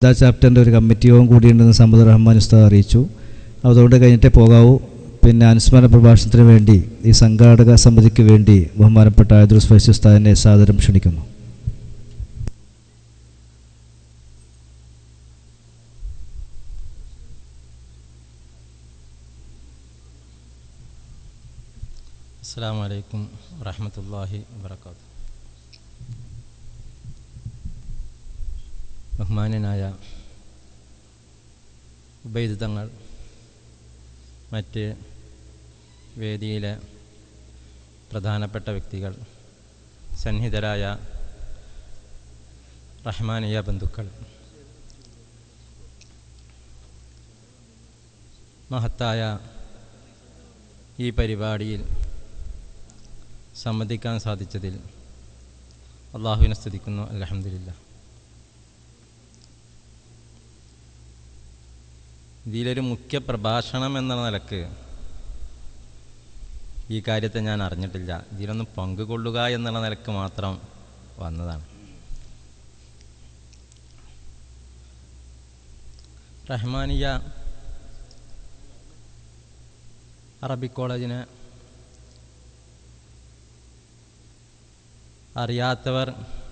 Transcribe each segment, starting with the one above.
ദാ ചാപ്റ്ററിൻ്റെ ഒരു കമ്മിറ്റി യോഗം കൂടിയുണ്ടെന്ന് സമ്മദ് റഹ്മാൻ ഉസ്താദ് അറിയിച്ചു അതുകൊണ്ട് കഴിഞ്ഞിട്ടേ പോകാവൂ പിന്നെ അനുസ്മരണ പ്രഭാഷണത്തിന് വേണ്ടി ഈ സംഘാടക സമിതിക്ക് വേണ്ടി ബഹുമാനപ്പെട്ട ആയദുൽ ഫൈസ് ഉസ്താദിനെ സാദരം ക്ഷണിക്കുന്നു അസ്സാം വലൈക്കും വറഹമത്തല്ലാഹി വാത്തു ബഹുമാനനായ ഉബൈദ് തങ്ങൾ മറ്റ് വേദിയിലെ പ്രധാനപ്പെട്ട വ്യക്തികൾ സന്നിഹിതരായ റഹ്മാനിയ ബന്ധുക്കൾ മഹത്തായ ഈ പരിപാടിയിൽ സംബന്ധിക്കാൻ സാധിച്ചതിൽ അള്ളാഹുവിനെ സ്തുതിക്കുന്നു അലഹമില്ല ഇതിലൊരു മുഖ്യ പ്രഭാഷണം എന്ന നിലക്ക് ഈ കാര്യത്തെ ഞാൻ അറിഞ്ഞിട്ടില്ല ഇതിലൊന്ന് പങ്കുകൊള്ളുക എന്നുള്ള നിലക്ക് മാത്രം വന്നതാണ് റഹ്മാനിയ അറബിക് കോളേജിന് അറിയാത്തവർ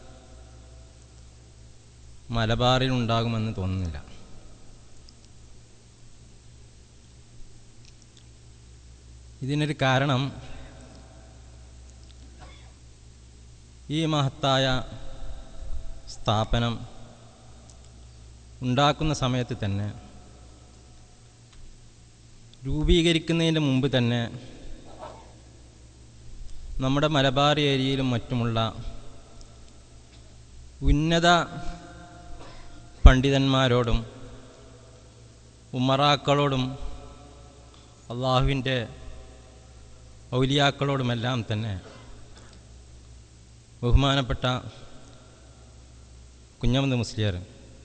മലബാറിൽ ഉണ്ടാകുമെന്ന് തോന്നുന്നില്ല ഇതിനൊരു കാരണം ഈ മഹത്തായ സ്ഥാപനം ഉണ്ടാക്കുന്ന സമയത്ത് തന്നെ രൂപീകരിക്കുന്നതിൻ്റെ മുമ്പ് തന്നെ നമ്മുടെ മലബാർ ഏരിയയിലും മറ്റുമുള്ള ഉന്നത പണ്ഡിതന്മാരോടും ഉമറാക്കളോടും അള്ളാഹുവിൻ്റെ ഔലിയാക്കളോടുമെല്ലാം തന്നെ ബഹുമാനപ്പെട്ട കുഞ്ഞമന്ത് മുസ്ലിയർ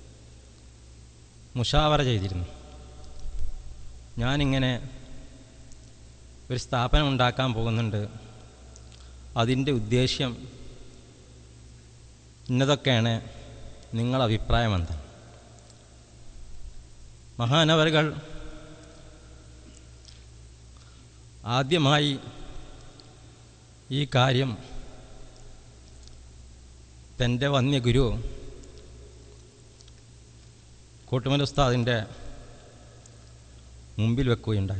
മുഷാവറ ചെയ്തിരുന്നു ഞാനിങ്ങനെ ഒരു സ്ഥാപനം ഉണ്ടാക്കാൻ പോകുന്നുണ്ട് അതിൻ്റെ ഉദ്ദേശ്യം ഇന്നതൊക്കെയാണ് നിങ്ങളുടെ അഭിപ്രായം എന്താ മഹാനവറുകൾ ആദ്യമായി ഈ കാര്യം തൻ്റെ വന്യഗുരു കൂട്ടുമല ഉസ്താദിൻ്റെ മുമ്പിൽ വെക്കുകയുണ്ടായി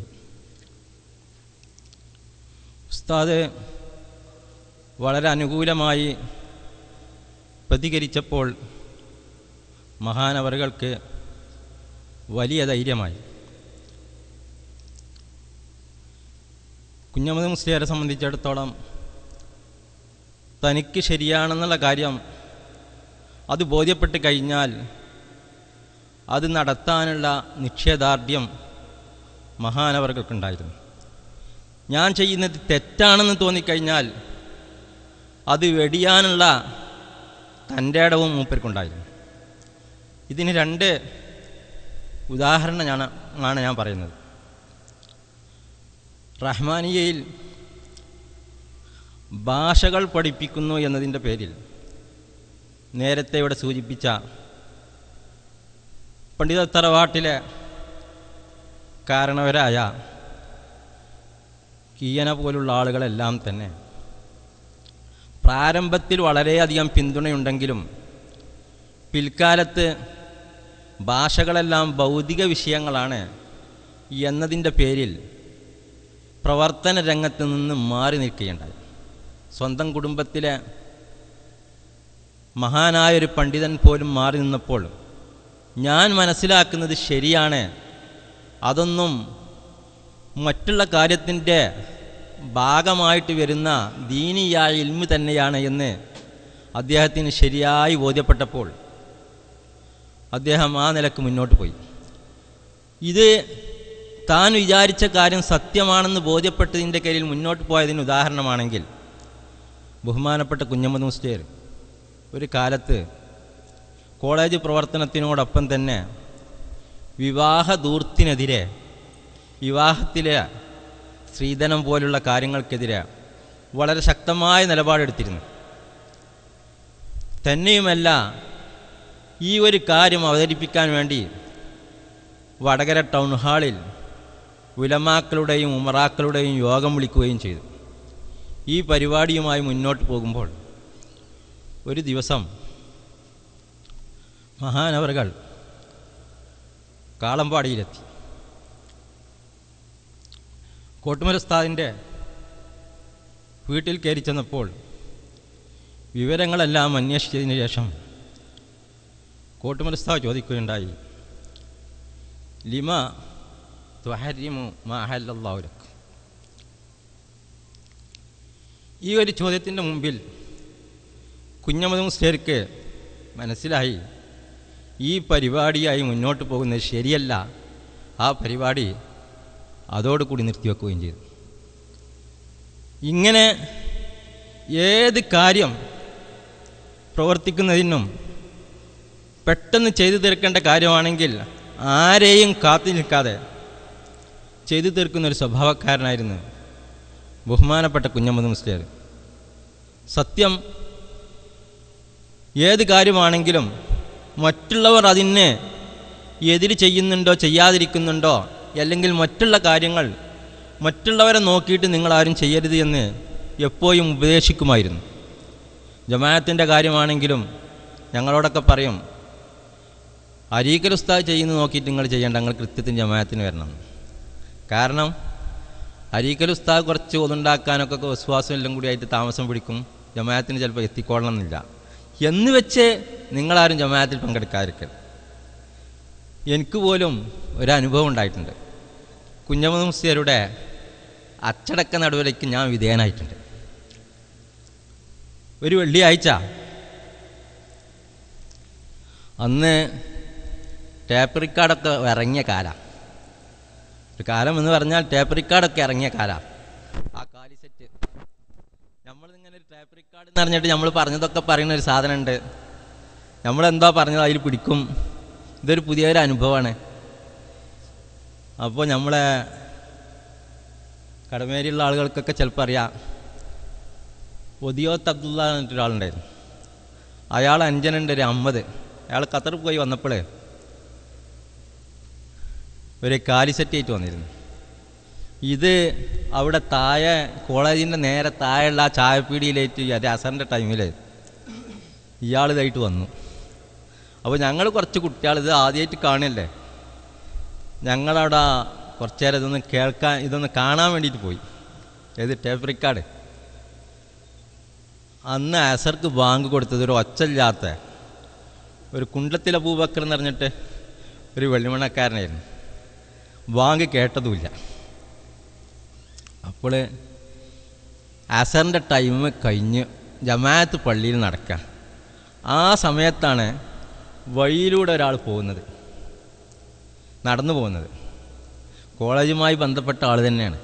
ഉസ്താദ് വളരെ അനുകൂലമായി പ്രതികരിച്ചപ്പോൾ മഹാനവറുകൾക്ക് വലിയ ധൈര്യമായി കുഞ്ഞമ്മദ് മുസ്ലിയാരെ സംബന്ധിച്ചിടത്തോളം തനിക്ക് ശരിയാണെന്നുള്ള കാര്യം അത് ബോധ്യപ്പെട്ട് കഴിഞ്ഞാൽ അത് നടത്താനുള്ള നിക്ഷേദാർഢ്യം മഹാനവറുകൾക്കുണ്ടായിരുന്നു ഞാൻ ചെയ്യുന്നത് തെറ്റാണെന്ന് തോന്നിക്കഴിഞ്ഞാൽ അത് വെടിയാനുള്ള തൻ്റെ ഇടവും മൂപ്പർക്കുണ്ടായിരുന്നു ഇതിന് രണ്ട് ഉദാഹരണം ഞാൻ ആണ് ഞാൻ പറയുന്നത് റഹ്മാനിയയിൽ ഭാഷകൾ പഠിപ്പിക്കുന്നു എന്നതിൻ്റെ പേരിൽ നേരത്തെ ഇവിടെ സൂചിപ്പിച്ച പണ്ഡിത തറവാട്ടിലെ കാരണവരായ കീയന പോലുള്ള ആളുകളെല്ലാം തന്നെ പ്രാരംഭത്തിൽ വളരെയധികം പിന്തുണയുണ്ടെങ്കിലും പിൽക്കാലത്ത് ഭാഷകളെല്ലാം ഭൗതിക വിഷയങ്ങളാണ് എന്നതിൻ്റെ പേരിൽ പ്രവർത്തന രംഗത്ത് നിന്ന് മാറി നിൽക്കുകയുണ്ടായി സ്വന്തം കുടുംബത്തിലെ മഹാനായൊരു പണ്ഡിതൻ പോലും മാറി നിന്നപ്പോൾ ഞാൻ മനസ്സിലാക്കുന്നത് ശരിയാണ് അതൊന്നും മറ്റുള്ള കാര്യത്തിൻ്റെ ഭാഗമായിട്ട് വരുന്ന ദീനിയായ ഇൽമു തന്നെയാണ് എന്ന് അദ്ദേഹത്തിന് ശരിയായി ബോധ്യപ്പെട്ടപ്പോൾ അദ്ദേഹം ആ നിലക്ക് മുന്നോട്ട് പോയി ഇത് താൻ വിചാരിച്ച കാര്യം സത്യമാണെന്ന് ബോധ്യപ്പെട്ടതിൻ്റെ കയ്യിൽ മുന്നോട്ട് പോയതിന് ഉദാഹരണമാണെങ്കിൽ ബഹുമാനപ്പെട്ട കുഞ്ഞമ്മദ് മുസ്ലിയർ ഒരു കാലത്ത് കോളേജ് പ്രവർത്തനത്തിനോടൊപ്പം തന്നെ വിവാഹ ദൂർത്തിനെതിരെ വിവാഹത്തിലെ സ്ത്രീധനം പോലുള്ള കാര്യങ്ങൾക്കെതിരെ വളരെ ശക്തമായ നിലപാടെടുത്തിരുന്നു തന്നെയുമല്ല ഈ ഒരു കാര്യം അവതരിപ്പിക്കാൻ വേണ്ടി വടകര ടൗൺ ഹാളിൽ ഉലമാക്കളുടെയും ഉമറാക്കളുടെയും യോഗം വിളിക്കുകയും ചെയ്തു ഈ പരിപാടിയുമായി മുന്നോട്ട് പോകുമ്പോൾ ഒരു ദിവസം മഹാനവറുകൾ കാളമ്പാടിയിലെത്തി കോട്ടുമരസ്താദിൻ്റെ വീട്ടിൽ കയറി ചെന്നപ്പോൾ വിവരങ്ങളെല്ലാം അന്വേഷിച്ചതിന് ശേഷം കോട്ടുമരസ്താവ് ചോദിക്കുകയുണ്ടായി ലിമ ത്വഹരിമു മാഹല്ലാവുലക്ക് ഈ ഒരു ചോദ്യത്തിൻ്റെ മുമ്പിൽ കുഞ്ഞമ്മദ് മുസ്ലിയർക്ക് മനസ്സിലായി ഈ പരിപാടിയായി മുന്നോട്ട് പോകുന്നത് ശരിയല്ല ആ പരിപാടി അതോടുകൂടി നിർത്തിവെക്കുകയും ചെയ്തു ഇങ്ങനെ ഏത് കാര്യം പ്രവർത്തിക്കുന്നതിനും പെട്ടെന്ന് ചെയ്തു തീർക്കേണ്ട കാര്യമാണെങ്കിൽ ആരെയും കാത്തു നിൽക്കാതെ ചെയ്തു തീർക്കുന്ന ഒരു സ്വഭാവക്കാരനായിരുന്നു ബഹുമാനപ്പെട്ട കുഞ്ഞമ്മദ് മുസ്ലിയാർ സത്യം ഏത് കാര്യമാണെങ്കിലും മറ്റുള്ളവർ അതിനെ എതിര് ചെയ്യുന്നുണ്ടോ ചെയ്യാതിരിക്കുന്നുണ്ടോ അല്ലെങ്കിൽ മറ്റുള്ള കാര്യങ്ങൾ മറ്റുള്ളവരെ നോക്കിയിട്ട് നിങ്ങളാരും ചെയ്യരുത് എന്ന് എപ്പോഴും ഉപദേശിക്കുമായിരുന്നു ജമാഅത്തിൻ്റെ കാര്യമാണെങ്കിലും ഞങ്ങളോടൊക്കെ പറയും അരീക്കൽ ഉസ്താദ് ചെയ്യുന്നത് നോക്കിയിട്ട് നിങ്ങൾ ചെയ്യേണ്ട നിങ്ങൾ കൃത്യത്തിന് ജമാഅത്തിന് വരണം കാരണം അരീക്കൽ ഉസ്താദ് കുറച്ച് ഒതുണ്ടാക്കാനൊക്കെ വിശ്വാസം എല്ലാം കൂടി ആയിട്ട് താമസം പിടിക്കും ജമാഅത്തിന് ചിലപ്പോൾ എത്തിക്കൊള്ളണം എന്നില്ല എന്ന് വെച്ച് നിങ്ങളാരും ജമാഅത്തിൽ പങ്കെടുക്കാതിരിക്കൽ എനിക്ക് പോലും ഒരനുഭവം ഉണ്ടായിട്ടുണ്ട് കുഞ്ഞമ്മദ് മുസ്ലിയരുടെ അച്ചടക്ക നടപടിക്ക് ഞാൻ വിധേയനായിട്ടുണ്ട് ഒരു വെള്ളിയാഴ്ച അന്ന് ടേപ്പ് റിക്കാർഡൊക്കെ ഇറങ്ങിയ കാലം ഒരു കാലം എന്ന് പറഞ്ഞാൽ ടേപ്പ് റിക്കാർഡൊക്കെ ഇറങ്ങിയ കാലം ആ കാലി സെറ്റ് നമ്മളിങ്ങനെ ഒരു ടേപ്പ് റിക്കാർഡ് എന്ന് പറഞ്ഞിട്ട് നമ്മൾ പറഞ്ഞതൊക്കെ പറയുന്ന ഒരു സാധനമുണ്ട് നമ്മളെന്തോ പറഞ്ഞത് അതിൽ പിടിക്കും ഇതൊരു പുതിയൊരു അനുഭവമാണ് അപ്പോൾ നമ്മളെ കടമേരിയുള്ള ആളുകൾക്കൊക്കെ ചിലപ്പോൾ അറിയാം ഒദിയോത്ത് അബ്ദുള്ള എന്ന് പറഞ്ഞിട്ടൊരാളുണ്ടായിരുന്നു അയാൾ അഞ്ചനുണ്ട് ഒരു അമ്മത് അയാൾ ഖത്തറിൽ പോയി വന്നപ്പോൾ ഒരു കാലി സെറ്റ് ആയിട്ട് വന്നിരുന്നു ഇത് അവിടെ താഴെ കോളേജിൻ്റെ നേരെ താഴെയുള്ള ആ ചായപ്പീടിയിലേറ്റ് അത് അസറിൻ്റെ ടൈമിൽ ഇയാൾ ഇതായിട്ട് വന്നു അപ്പോൾ ഞങ്ങൾ കുറച്ച് കുട്ടികൾ ഇത് ആദ്യമായിട്ട് കാണല്ലേ ഞങ്ങളവിടെ കുറച്ച് നേരം ഇതൊന്ന് കേൾക്കാൻ ഇതൊന്ന് കാണാൻ വേണ്ടിയിട്ട് പോയി ഏത് ടേപ്പ് റിക്കാർഡ് അന്ന് അസർക്ക് ബാങ്ക് കൊടുത്തത് ഒരു ഒച്ചല്ലാത്ത ഒരു കുണ്ടത്തിലെ പൂബക്കർ എന്ന് പറഞ്ഞിട്ട് ഒരു വെള്ളിമണ്ണക്കാരനായിരുന്നു ബാങ്ക് കേട്ടതുമില്ല അപ്പോൾ അസറിൻ്റെ ടൈം കഴിഞ്ഞ് ജമാഅത്ത് പള്ളിയിൽ നടക്കുക ആ സമയത്താണ് വഴിയിലൂടെ ഒരാൾ പോകുന്നത് നടന്നു പോകുന്നത് കോളേജുമായി ബന്ധപ്പെട്ട ആൾ തന്നെയാണ്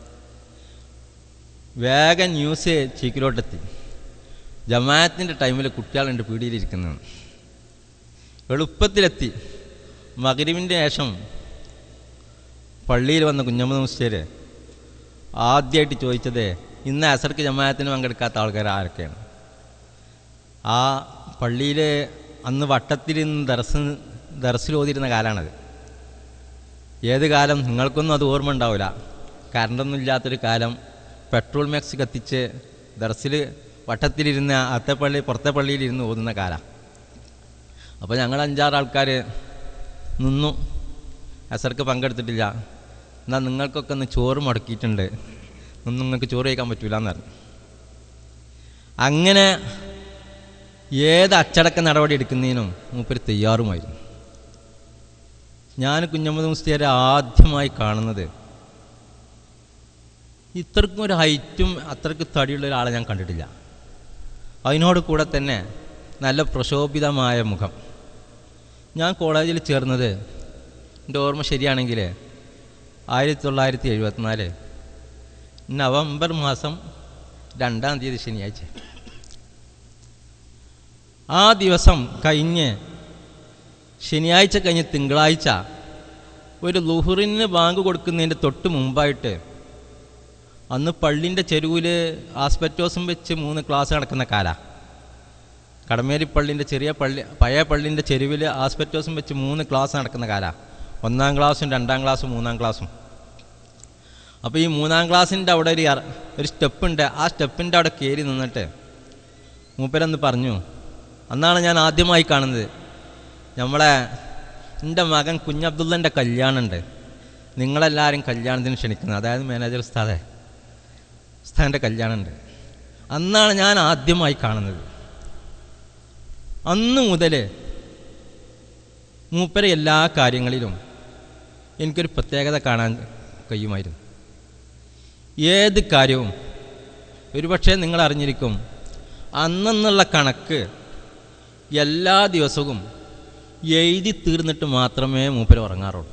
വേഗം ന്യൂസ് ചീക്കിലോട്ടെത്തി ജമാഅത്തിൻ്റെ ടൈമിൽ കുട്ടികളുണ്ട് പീടിയിലിരിക്കുന്നത് എളുപ്പത്തിലെത്തി മകരിവിൻ്റെ ശേഷം പള്ളിയിൽ വന്ന കുഞ്ഞമ്മദ് മുസ്ലിയർ ആദ്യമായിട്ട് ചോദിച്ചത് ഇന്ന് അസർക്ക് ജമാഅത്തിന് പങ്കെടുക്കാത്ത ആൾക്കാർ ആരൊക്കെയാണ് ആ പള്ളിയിൽ അന്ന് വട്ടത്തിലിരുന്ന് ദർസ് ദർസിൽ ഓതിരുന്ന കാലമാണത് ഏത് കാലം നിങ്ങൾക്കൊന്നും അത് ഓർമ്മ ഉണ്ടാവില്ല കറണ്ടൊന്നും ഇല്ലാത്തൊരു കാലം പെട്രോൾ മാക്സ് കത്തിച്ച് ദർസിൽ വട്ടത്തിലിരുന്ന് അത്തെ പള്ളി പുറത്തെ പള്ളിയിലിരുന്ന് ഓതുന്ന കാലം അപ്പോൾ ഞങ്ങൾ അഞ്ചാറ് ആൾക്കാർ നിന്നു അസർക്ക് പങ്കെടുത്തിട്ടില്ല എന്നാൽ നിങ്ങൾക്കൊക്കെ ഒന്ന് ചോറ് മുടക്കിയിട്ടുണ്ട് ഒന്നും നിങ്ങൾക്ക് ചോറ് കഴിക്കാൻ പറ്റൂല എന്ന് പറഞ്ഞു അങ്ങനെ ഏത് അച്ചടക്ക നടപടി എടുക്കുന്നതിനും മൂപ്പര് തയ്യാറുമായിരുന്നു ഞാൻ കുഞ്ഞമ്മദ് മുസ്തിയാരെ ആദ്യമായി കാണുന്നത് ഇത്രക്കും ഒരു ഹൈറ്റും അത്രയ്ക്ക് തടിയുള്ള ഒരാളെ ഞാൻ കണ്ടിട്ടില്ല അതിനോട് കൂടെ തന്നെ നല്ല പ്രശോഭിതമായ മുഖം ഞാൻ കോളേജിൽ ചേർന്നത് എൻ്റെ ഓർമ്മ ശരിയാണെങ്കിൽ ആയിരത്തി തൊള്ളായിരത്തി എഴുപത്തിനാല് നവംബർ മാസം രണ്ടാം തീയതി ശനിയാഴ്ച ആ ദിവസം കഴിഞ്ഞ് ശനിയാഴ്ച കഴിഞ്ഞ് തിങ്കളാഴ്ച ഒരു ലുഹുറിന് ബാങ്ക് കൊടുക്കുന്നതിൻ്റെ തൊട്ട് മുമ്പായിട്ട് അന്ന് പള്ളിൻ്റെ ചെരുവിൽ ആസ്പെറ്റോസും വെച്ച് മൂന്ന് ക്ലാസ് നടക്കുന്ന കാല കടമേരി പള്ളിൻ്റെ ചെറിയ പള്ളി പഴയ പള്ളിൻ്റെ ചെരുവിൽ ആസ്പെറ്റോസും വെച്ച് മൂന്ന് ക്ലാസ് നടക്കുന്ന കാലമാണ് ഒന്നാം ക്ലാസ്സും രണ്ടാം ക്ലാസ്സും മൂന്നാം ക്ലാസ്സും അപ്പോൾ ഈ മൂന്നാം ക്ലാസ്സിൻ്റെ അവിടെ ഒരു അറ- ഒരു സ്റ്റെപ്പ് ഉണ്ട് ആ സ്റ്റെപ്പിൻ്റെ അവിടെ കയറി നിന്നിട്ട് മൂപ്പരെന്ന് പറഞ്ഞു അന്നാണ് ഞാൻ ആദ്യമായി കാണുന്നത് നമ്മളെ എൻ്റെ മകൻ കുഞ്ഞബ്ദുള്ളൻ്റെ കല്യാണമുണ്ട് നിങ്ങളെല്ലാവരും കല്യാണത്തിന് ക്ഷണിക്കുന്നത് അതായത് മാനേജർ ഉസ്താദെ ഉസ്താദിൻ്റെ കല്യാണമുണ്ട് അന്നാണ് ഞാൻ ആദ്യമായി കാണുന്നത് അന്ന് മുതൽ മൂപ്പരെ എല്ലാ കാര്യങ്ങളിലും എനിക്കൊരു പ്രത്യേകത കാണാൻ കഴിയുമായിരുന്നു ഏത് കാര്യവും ഒരുപക്ഷെ നിങ്ങൾ അറിഞ്ഞിരിക്കും അന്നെന്നുള്ള കണക്ക് എല്ലാ ദിവസവും എഴുതി തീർന്നിട്ട് മാത്രമേ മൂപ്പര് ഉറങ്ങാറുള്ളൂ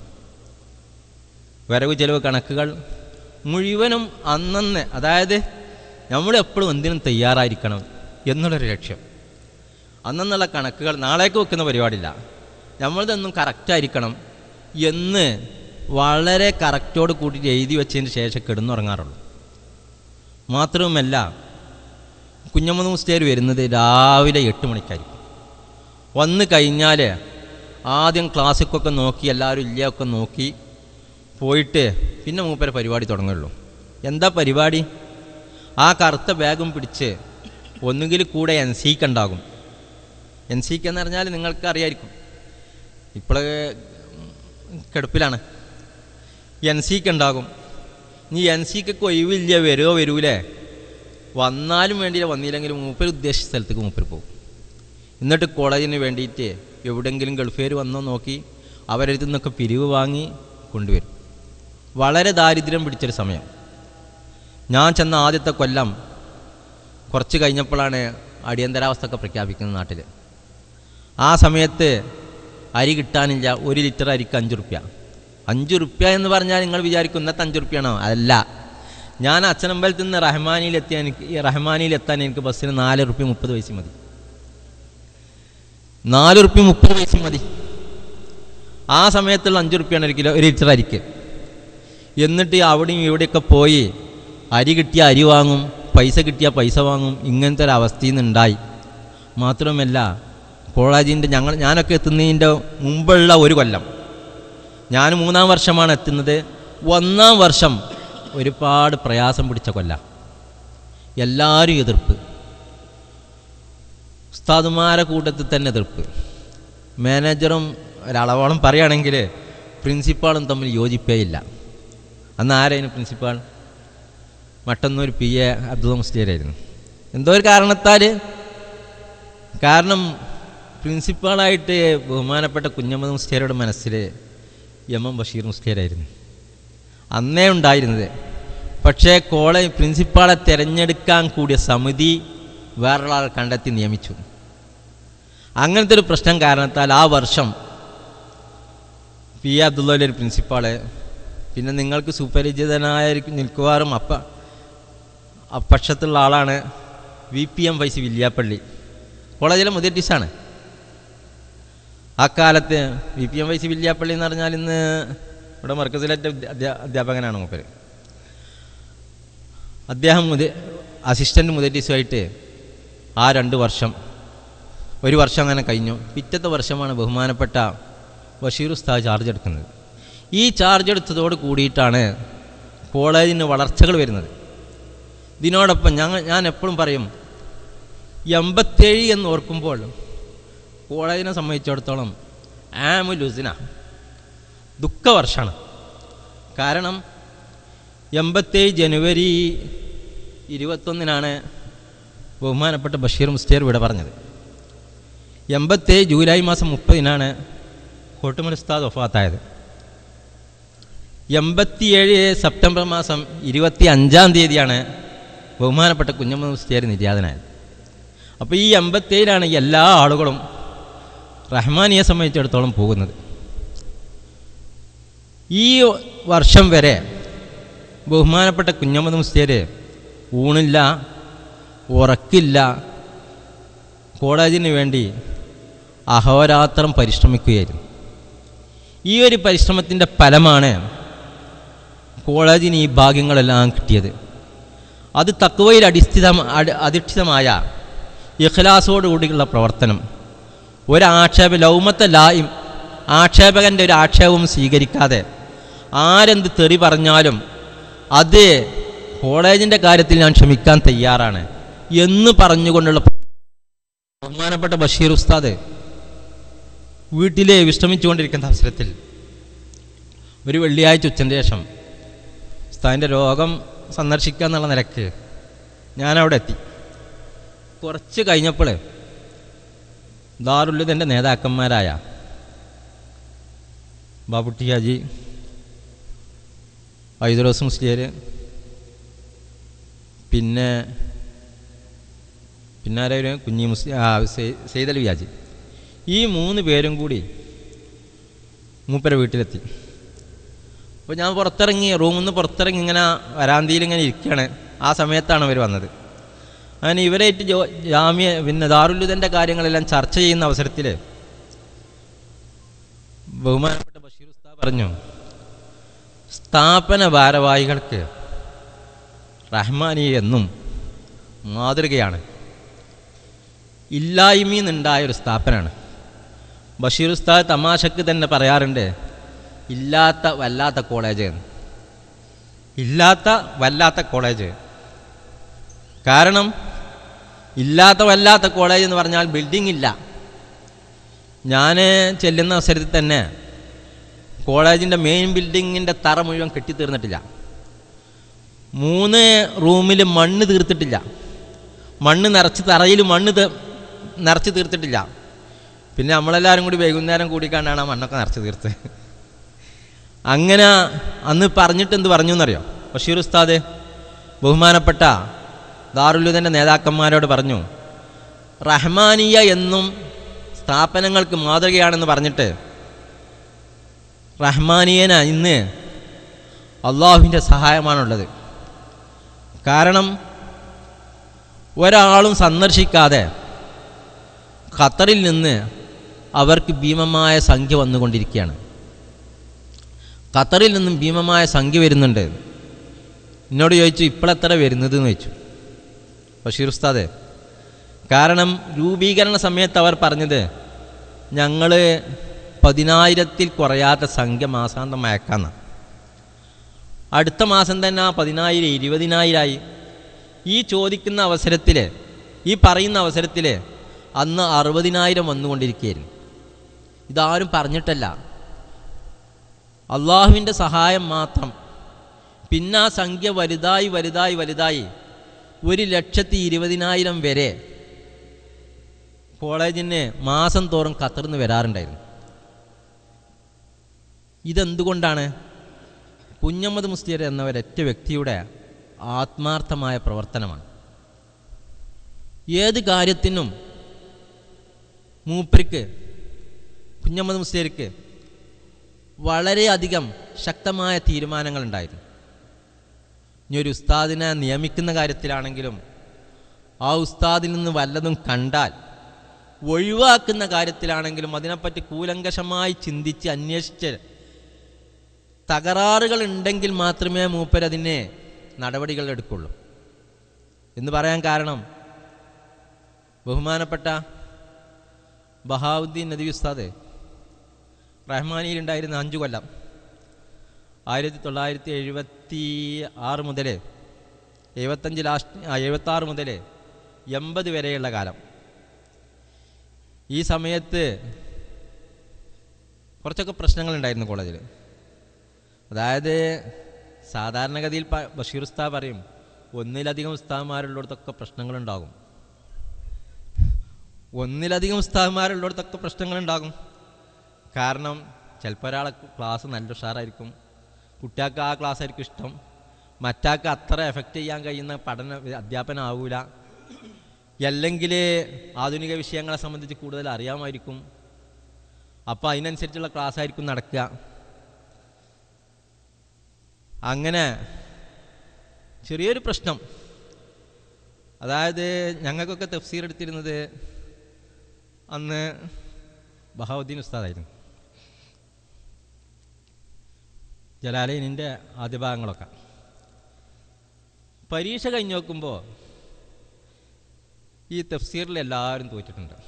വരവ് ചെലവ് കണക്കുകൾ മുഴുവനും അന്നന്ന് അതായത് നമ്മളെപ്പോഴും എന്തിനും തയ്യാറായിരിക്കണം എന്നുള്ളൊരു ലക്ഷ്യം അന്നെന്നുള്ള കണക്കുകൾ നാളേക്ക് വെക്കുന്ന പരിപാടിയില്ല നമ്മളതൊന്നും കറക്റ്റായിരിക്കണം എന്ന് വളരെ കറക്റ്റോട് കൂട്ടിയിട്ട് എഴുതി വെച്ചതിന് ശേഷം കിടന്നുറങ്ങാറുള്ളൂ മാത്രവുമല്ല കുഞ്ഞമ്മദ് മുസ്തേർ വരുന്നത് രാവിലെ എട്ട് മണിക്കായിരിക്കും വന്നു കഴിഞ്ഞാൽ ആദ്യം ക്ലാസ്സിക്കൊക്കെ നോക്കി എല്ലാവരും ഇല്ലയൊക്കെ നോക്കി പോയിട്ട് പിന്നെ മൂപ്പരെ പരിപാടി തുടങ്ങുള്ളൂ എന്താ പരിപാടി ആ കറുത്ത ബാഗും പിടിച്ച് ഒന്നുകിൽ കൂടെ എൻ സിക്ക് ഉണ്ടാകും എൻ സിക്ക് എന്ന് പറഞ്ഞാൽ നിങ്ങൾക്ക് അറിയായിരിക്കും ഇപ്പോൾ കിടപ്പിലാണ് എൻ സിക്ക് ഉണ്ടാകും നീ എൻ സിക്കൊക്കെ ഒഴിവില്ല വരുമോ വരൂലേ വന്നാലും വേണ്ടിയില്ല വന്നില്ലെങ്കിലും മൂപ്പർ ഉദ്ദേശിച്ച സ്ഥലത്തേക്ക് മൂപ്പർ പോകും എന്നിട്ട് കോളേജിന് വേണ്ടിയിട്ട് എവിടെയെങ്കിലും ഗൾഫുകാർ വന്നോ നോക്കി അവരടുത്ത് നിന്നൊക്കെ പിരിവ് വാങ്ങി കൊണ്ടുവരും വളരെ ദാരിദ്ര്യം പിടിച്ചൊരു സമയം ഞാൻ ചെന്ന ആദ്യത്തെ കൊല്ലം കുറച്ച് കഴിഞ്ഞപ്പോഴാണ് അടിയന്തരാവസ്ഥ ഒക്കെ പ്രഖ്യാപിക്കുന്നത് നാട്ടിൽ ആ സമയത്ത് അരി കിട്ടാനില്ല ഒരു ലിറ്റർ അരിക്ക് അഞ്ച് റുപ്യ അഞ്ച് റുപ്യ എന്ന് പറഞ്ഞാൽ നിങ്ങൾ വിചാരിക്കും ഇന്നത്തെ അഞ്ച് റുപ്യാണോ അതല്ല ഞാൻ അച്ഛനമ്പലത്തിൽ നിന്ന് റഹ്മാനിയിൽ എത്തിയാൽ എനിക്ക് ഈ റഹ്മാനിയിൽ എത്താൻ എനിക്ക് ബസ്സിന് നാല് റുപ്യ മുപ്പത് പൈസ മതി നാല് റുപ്യ മുപ്പത് പൈസ മതി ആ സമയത്തുള്ള അഞ്ച് റുപ്യാണ് ഒരു കിലോ ഒരു ലിറ്റർ അരിക്ക് എന്നിട്ട് അവിടെയും ഇവിടെയൊക്കെ പോയി അരി കിട്ടിയ അരി വാങ്ങും പൈസ കിട്ടിയ പൈസ വാങ്ങും ഇങ്ങനത്തെ ഒരു അവസ്ഥയിൽ നിന്നുണ്ടായി മാത്രമല്ല കോളേജിൻ്റെ ഞങ്ങൾ ഞാനൊക്കെ എത്തുന്നതിൻ്റെ മുമ്പുള്ള ഒരു കൊല്ലം ഞാൻ മൂന്നാം വർഷമാണ് എത്തുന്നത് ഒന്നാം വർഷം ഒരുപാട് പ്രയാസം പിടിച്ച കൊല്ല എല്ലാവരും എതിർപ്പ് ഉസ്താദുമാരെ കൂട്ടത്തിൽ തന്നെ എതിർപ്പ് മാനേജറും ഒരളവോളം പറയുകയാണെങ്കിൽ പ്രിൻസിപ്പാളും തമ്മിൽ യോജിപ്പേ ഇല്ല അന്ന് ആരായിരുന്നു principal Mattannur P A Abdul മുസ്ലിയായിരുന്നു എന്തോ ഒരു കാരണത്താൽ കാരണം പ്രിൻസിപ്പാളായിട്ട് ബഹുമാനപ്പെട്ട കുഞ്ഞമ്മദ് മുസ്ലിയാരുടെ മനസ്സിൽ എം എം ബഷീർ മുസ്ലിയാരായിരുന്നു അന്നേ ഉണ്ടായിരുന്നത് പക്ഷേ കോളേജ് പ്രിൻസിപ്പാളെ തിരഞ്ഞെടുക്കാൻ കൂടിയ സമിതി വേറൊരാൾ കണ്ടെത്തി നിയമിച്ചു അങ്ങനത്തെ ഒരു പ്രശ്നം കാരണത്താൽ ആ വർഷം പി എ അബ്ദുള്ള ഒരു പ്രിൻസിപ്പാള് പിന്നെ നിങ്ങൾക്ക് സുപരിചിതനായ നിൽക്കുവാറും അപ്പ അപ്പക്ഷത്തുള്ള ആളാണ് വി പി എം വൈസി വില്യാപ്പള്ളി കോളേജിലെ മുതിർ ടീച്ചാണ് ആ കാലത്ത് വി പി എം വൈസി വില്യാപ്പള്ളി എന്ന് പറഞ്ഞാൽ ഇന്ന് ഇവിടെ മർക്കസിലേറ്റ അധ്യാ- അധ്യാപകനാണ് മൂപ്പര് അദ്ദേഹം മുത അസിസ്റ്റൻ്റ് മുതറ്റീസുമായിട്ട് ആ രണ്ട് വർഷം ഒരു വർഷം അങ്ങനെ കഴിഞ്ഞു പിറ്റത്തെ വർഷമാണ് ബഹുമാനപ്പെട്ട ബഷീർ ഉസ്താദ് ചാർജ് എടുക്കുന്നത് ഈ ചാർജ് എടുത്തതോട് കൂടിയിട്ടാണ് കോളേജിന് വളർച്ചകൾ വരുന്നത് ഇതിനോടൊപ്പം ഞങ്ങൾ ഞാൻ എപ്പോഴും പറയും എൺപത്തേഴ് എന്ന് ഓർക്കുമ്പോൾ കോളേജിനെ സംബന്ധിച്ചിടത്തോളം ആമു ലുസിന ദുഃഖവർഷമാണ് കാരണം എൺപത്തേഴ് ജനുവരി ഇരുപത്തൊന്നിനാണ് ബഹുമാനപ്പെട്ട ബഷീർ മുസ്റ്റിയർ ഇവിടെ പറഞ്ഞത് എൺപത്തേഴ് ജൂലൈ മാസം മുപ്പതിനാണ് കോട്ടുമൽ ഉസ്താദ് വഫാത്തായത് എൺപത്തിയേഴ് സെപ്റ്റംബർ മാസം ഇരുപത്തി അഞ്ചാം തീയതിയാണ് ബഹുമാനപ്പെട്ട കുഞ്ഞമ്മ മുസ്റ്റിയാർ നിര്യാതനായത് അപ്പോൾ ഈ എൺപത്തേഴിലാണ് എല്ലാ ആളുകളും റഹ്മാനിയെ സംബന്ധിച്ചിടത്തോളം പോകുന്നത് ഈ വർഷം വരെ ബഹുമാനപ്പെട്ട കുഞ്ഞമ്മദ് മുസ്തിയർ ഊണില്ല ഉറക്കില്ല കോളേജിന് വേണ്ടി അഹോരാത്രം പരിശ്രമിക്കുകയായിരുന്നു ഈ ഒരു പരിശ്രമത്തിൻ്റെ ഫലമാണ് കോളേജിന് ഈ ഭാഗ്യങ്ങളെല്ലാം കിട്ടിയത് അത് തക്കവയിൽ അടിസ്ഥിത അധിഷ്ഠിതമായ ഇഖ്ലാസോടുകൂടിയുള്ള പ്രവർത്തനം ഒരാക്ഷേപ ലൗമത്തെ ലായും ആക്ഷേപകൻ്റെ ഒരു ആക്ഷേപവും സ്വീകരിക്കാതെ ആരെന്ത് തെറി പറഞ്ഞാലും അത് കോളേജിൻ്റെ കാര്യത്തിൽ ഞാൻ ക്ഷമിക്കാൻ തയ്യാറാണ് എന്ന് പറഞ്ഞുകൊണ്ടുള്ള ബഹുമാനപ്പെട്ട ബഷീർ ഉസ്താദ് വീട്ടിൽ വിശ്രമിച്ചുകൊണ്ടിരിക്കുന്ന അവസരത്തിൽ ഒരു വെള്ളിയാഴ്ച ഉച്ചൻ്റെ ശേഷം ഉസ്താദിൻ്റെ രോഗം സന്ദർശിക്കുക എന്നുള്ള നിലക്ക് ഞാനവിടെ എത്തി കുറച്ച് കഴിഞ്ഞപ്പോൾ ദാറുല്ലുദൻ്റെ നേതാക്കന്മാരായ ബാബുട്ടി ഹാജി ഐദുറോസ് മുസ്ലിയർ പിന്നെ പിന്നെ ആരായിരുന്നു കുഞ്ഞി മുസ്ലിം ആ സെയ്- സെയ്തൽ വ്യാജി ഈ മൂന്ന് പേരും കൂടി മൂപ്പര വീട്ടിലെത്തി അപ്പോൾ ഞാൻ പുറത്തിറങ്ങി റൂമിൽ നിന്ന് പുറത്തിറങ്ങി ഇങ്ങനെ വരാന്തിയിൽ ഇങ്ങനെ ഇരിക്കുകയാണ് ആ സമയത്താണ് അവർ വന്നത് അങ്ങനെ ഇവരായിട്ട് ജോ ജാമ്യ പിന്നെ ദാറുല്ലുദൻ്റെ കാര്യങ്ങളെല്ലാം ചർച്ച ചെയ്യുന്ന അവസരത്തിൽ ബഹുമാനപ്പെട്ട ബഷീർ ഉസ്താദ് പറഞ്ഞു സ്ഥാപന ഭാരവാഹികൾക്ക് റഹ്മാനി എന്നും മാതൃകയാണ് ഇല്ലായ്മയിൽ നിന്നുണ്ടായ ഒരു സ്ഥാപനമാണ് ബഷീർ ഉസ്താദ് തമാശക്ക് തന്നെ പറയാറുണ്ട് ഇല്ലാത്ത വല്ലാത്ത കോളേജ് എന്ന് ഇല്ലാത്ത വല്ലാത്ത കോളേജ് കാരണം ഇല്ലാത്ത വല്ലാത്ത കോളേജ് എന്ന് പറഞ്ഞാൽ ബിൽഡിംഗ് ഇല്ല ഞാൻ ചെല്ലുന്ന അവസരത്തിൽ തന്നെ കോളേജിൻ്റെ മെയിൻ ബിൽഡിങ്ങിൻ്റെ തറ മുഴുവൻ കെട്ടിത്തീർന്നിട്ടില്ല മൂന്ന് റൂമിൽ മണ്ണ് തീർത്തിട്ടില്ല മണ്ണ് നിറച്ച് തറയിൽ മണ്ണ് ത- നിറച്ച് തീർത്തിട്ടില്ല പിന്നെ നമ്മളെല്ലാവരും കൂടി വൈകുന്നേരം കൂടിക്കാണ്ടാണ് ആ മണ്ണൊക്കെ നിറച്ച് തീർത്ത് അങ്ങനെ അന്ന് പറഞ്ഞിട്ട് എന്ത് പറഞ്ഞു എന്നറിയോ ബഷീർ ഉസ്താദ് ബഹുമാനപ്പെട്ട ദാറുല്ലുദൻ്റെ നേതാക്കന്മാരോട് പറഞ്ഞു റഹ്മാനിയ എന്നും സ്ഥാപനങ്ങൾക്ക് മാതൃകയാണെന്ന് പറഞ്ഞിട്ട് റഹ്മാനിയന ഇന്ന് അള്ളാഹുവിൻ്റെ സഹായമാണുള്ളത് കാരണം ഒരാളും സന്ദർശിക്കാതെ ഖത്തറിൽ നിന്ന് അവർക്ക് ഭീമമായ സംഖ്യ വന്നുകൊണ്ടിരിക്കുകയാണ് ഖത്തറിൽ നിന്നും ഭീമമായ സംഖ്യ വരുന്നുണ്ട് എന്നോട് ചോദിച്ചു ഇപ്പോഴെത്ര വരുന്നത് എന്ന് ചോദിച്ചു ബഷീർ ഉസ്താദ് കാരണം രൂപീകരണ സമയത്ത് അവർ പറഞ്ഞത് ഞങ്ങൾ പതിനായിരത്തിൽ കുറയാത്ത സംഖ്യ മാസാന്തം അയക്കാന്ന അടുത്ത മാസം തന്നെ ആ പതിനായിരം ഇരുപതിനായിരമായി ഈ ചോദിക്കുന്ന അവസരത്തിൽ ഈ പറയുന്ന അവസരത്തിൽ അന്ന് അറുപതിനായിരം വന്നുകൊണ്ടിരിക്കുകയായിരുന്നു ഇതാരും പറഞ്ഞിട്ടല്ല അള്ളാഹുവിൻ്റെ സഹായം മാത്രം പിന്നെ ആ സംഖ്യ വലുതായി വലുതായി വലുതായി ഒരു ലക്ഷത്തി ഇരുപതിനായിരം വരെ കോളേജിന് മാസം തോറും ഖത്തറിന്ന് വരാറുണ്ടായിരുന്നു ഇതെന്തുകൊണ്ടാണ് കുഞ്ഞമ്മദ് മുസ്ലിയർ എന്ന ഒരൊറ്റ വ്യക്തിയുടെ ആത്മാർത്ഥമായ പ്രവർത്തനമാണ് ഏത് കാര്യത്തിനും മൂപ്പരിക്ക് കുഞ്ഞമ്മദ് മുസ്ലിയർക്ക് വളരെയധികം ശക്തമായ തീരുമാനങ്ങളുണ്ടായിരുന്നു ഇനി ഒരു ഉസ്താദിനെ നിയമിക്കുന്ന കാര്യത്തിലാണെങ്കിലും ആ ഉസ്താദിൽ നിന്ന് വല്ലതും കണ്ടാൽ ഒഴിവാക്കുന്ന കാര്യത്തിലാണെങ്കിലും അതിനെപ്പറ്റി കൂലങ്കഷമായി ചിന്തിച്ച് അന്വേഷിച്ച് തകരാറുകൾ ഉണ്ടെങ്കിൽ മാത്രമേ മൂപ്പരതിനെ നടപടികൾ എടുക്കുള്ളൂ എന്ന് പറയാൻ കാരണം ബഹുമാനപ്പെട്ട ബഹാവുദ്ദീൻ നദി ഉസ്താദ് റഹ്മാനിയിലുണ്ടായിരുന്ന അഞ്ചു കൊല്ലം ആയിരത്തി തൊള്ളായിരത്തി എഴുപത്തി ആറ് മുതൽ എഴുപത്തഞ്ച് ലാസ്റ്റ് ആ എഴുപത്താറ് മുതൽ എൺപത് വരെയുള്ള കാലം ഈ സമയത്ത് കുറച്ചൊക്കെ പ്രശ്നങ്ങളുണ്ടായിരുന്നു കോളേജിൽ അതായത് സാധാരണഗതിയിൽ പ- ബഷീർ ഉസ്താദ് പറയും ഒന്നിലധികം ഉസ്താദ്മാരുള്ളിടത്തൊക്കെ പ്രശ്നങ്ങളുണ്ടാകും ഒന്നിലധികം ഉസ്താദ്മാരുള്ളിടത്തൊക്കെ പ്രശ്നങ്ങളുണ്ടാകും കാരണം ചിലപ്പോൾ ഒരാളെ ക്ലാസ് നല്ല ഉഷാറായിരിക്കും കുട്ടികൾക്ക് ആ ക്ലാസ് ആയിരിക്കും ഇഷ്ടം മറ്റാൾക്ക് അത്ര എഫക്റ്റ് ചെയ്യാൻ കഴിയുന്ന പഠന അധ്യാപനം ആവൂല അല്ലെങ്കിൽ ആധുനിക വിഷയങ്ങളെ സംബന്ധിച്ച് കൂടുതൽ അറിയാമായിരിക്കും അപ്പോൾ അതിനനുസരിച്ചുള്ള ക്ലാസ് ആയിരിക്കും നടക്കുക അങ്ങനെ ചെറിയൊരു പ്രശ്നം അതായത് ഞങ്ങൾക്കൊക്കെ തഫ്സീർ എടുത്തിരുന്നത് അന്ന് ബഹാവുദ്ദീൻ ഉസ്താദായിരുന്നു ജലാലൈനിൻ്റെ ആദ്യ ഭാഗങ്ങളൊക്കെ പരീക്ഷ കഴിഞ്ഞ് നോക്കുമ്പോൾ ഈ തഫ്സീറിൽ എല്ലാവരും തോറ്റിട്ടുണ്ട്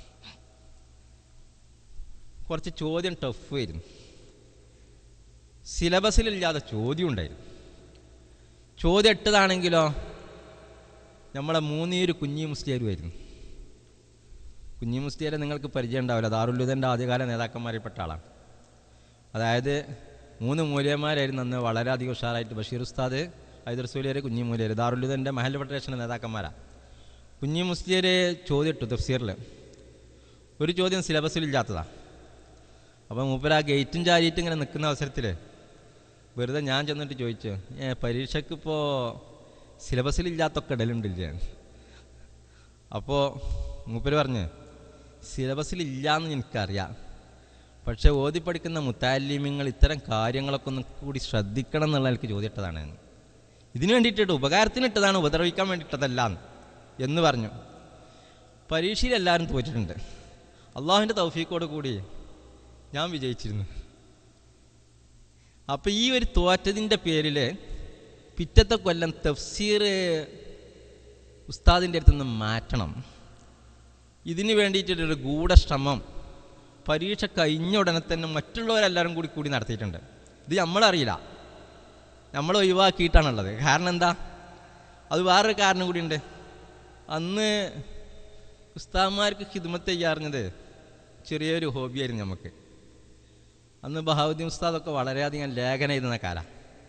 കുറച്ച് ചോദ്യം ടഫ് ആയിരുന്നു സിലബസിലില്ലാതെ ചോദ്യം ഉണ്ടായിരുന്നു ചോദ്യം ഇട്ടതാണെങ്കിലോ നമ്മളെ മൂന്നീര് കുഞ്ഞി മുസ്ലിയാരുമായിരുന്നു കുഞ്ഞി മുസ്ലിയാരെ നിങ്ങൾക്ക് പരിചയം ഉണ്ടാവില്ല ദാറുല്ലുദൻ്റെ ആദ്യകാല നേതാക്കന്മാരിൽപ്പെട്ട ആളാണ് അതായത് മൂന്ന് മൂല്യന്മാരായിരുന്നു അന്ന് വളരെയധികം ഉഷാറായിട്ട് ബഷീർ ഉസ്താദ് ഹൈദർ സൂലിയർ കുഞ്ഞി മൂല്യർ ദാറുല്ലുദൻ്റെ മഹൽ ഫെഡറേഷൻ്റെ നേതാക്കന്മാരാണ് കുഞ്ഞി മുസ്ലിയർ ചോദ്യം ഇട്ടു തഫ്സീറിൽ ഒരു ചോദ്യം സിലബസിലില്ലാത്തതാണ് അപ്പോൾ മൂപ്പര് ആ ഗേറ്റും ചാരിയിട്ട് ഇങ്ങനെ നിൽക്കുന്ന അവസരത്തിൽ വെറുതെ ഞാൻ ചെന്നിട്ട് ചോദിച്ചു ഏ പരീക്ഷയ്ക്ക് ഇപ്പോൾ സിലബസിലില്ലാത്തൊക്കെ ഇടലുണ്ടില്ല അപ്പോൾ മൂപ്പര് പറഞ്ഞ് സിലബസിലില്ലാന്ന് എനിക്കറിയാം പക്ഷേ ഓതി പഠിക്കുന്ന മുത്താലിമ്യങ്ങൾ ഇത്തരം കാര്യങ്ങളൊക്കെ ഒന്ന് കൂടി ശ്രദ്ധിക്കണം എന്നുള്ള എനിക്ക് ചോദ്യട്ടതാണ് ഇതിനു വേണ്ടിയിട്ടിട്ട് ഉപകാരത്തിന് ഇട്ടതാണ് ഉപദ്രവിക്കാൻ വേണ്ടിയിട്ടതല്ല എന്ന് പറഞ്ഞു പരീക്ഷയിൽ എല്ലാവരും തോറ്റിട്ടുണ്ട് അള്ളാഹുവിൻ്റെ തൗഫീക്കോട് കൂടി ഞാൻ വിജയിച്ചിരുന്നു അപ്പോൾ ഈ ഒരു തോറ്റതിൻ്റെ പേരിൽ പിറ്റത്തെ കൊല്ലം തഫ്സീർ ഉസ്താദിൻ്റെ അടുത്ത് നിന്ന് മാറ്റണം ഇതിന് വേണ്ടിയിട്ടൊരു ഗൂഢശ്രമം പരീക്ഷ കഴിഞ്ഞ ഉടനെ തന്നെ മറ്റുള്ളവരെല്ലാവരും കൂടി കൂടി നടത്തിയിട്ടുണ്ട് ഇത് നമ്മളറിയില്ല നമ്മൾ ഒഴിവാക്കിയിട്ടാണുള്ളത് കാരണം എന്താ അത് വേറൊരു കാരണം കൂടിയുണ്ട് അന്ന് ഉസ്താദ്മാർക്ക് ഹിദ്മത്ത് ചെയ്യാറിഞ്ഞത് ചെറിയൊരു ഹോബിയായിരുന്നു നമുക്ക് അന്ന് ബഹാവുദ്ദീൻ ഉസ്താദൊക്കെ വളരെയധികം ലേഖനം എഴുതുന്ന കാലം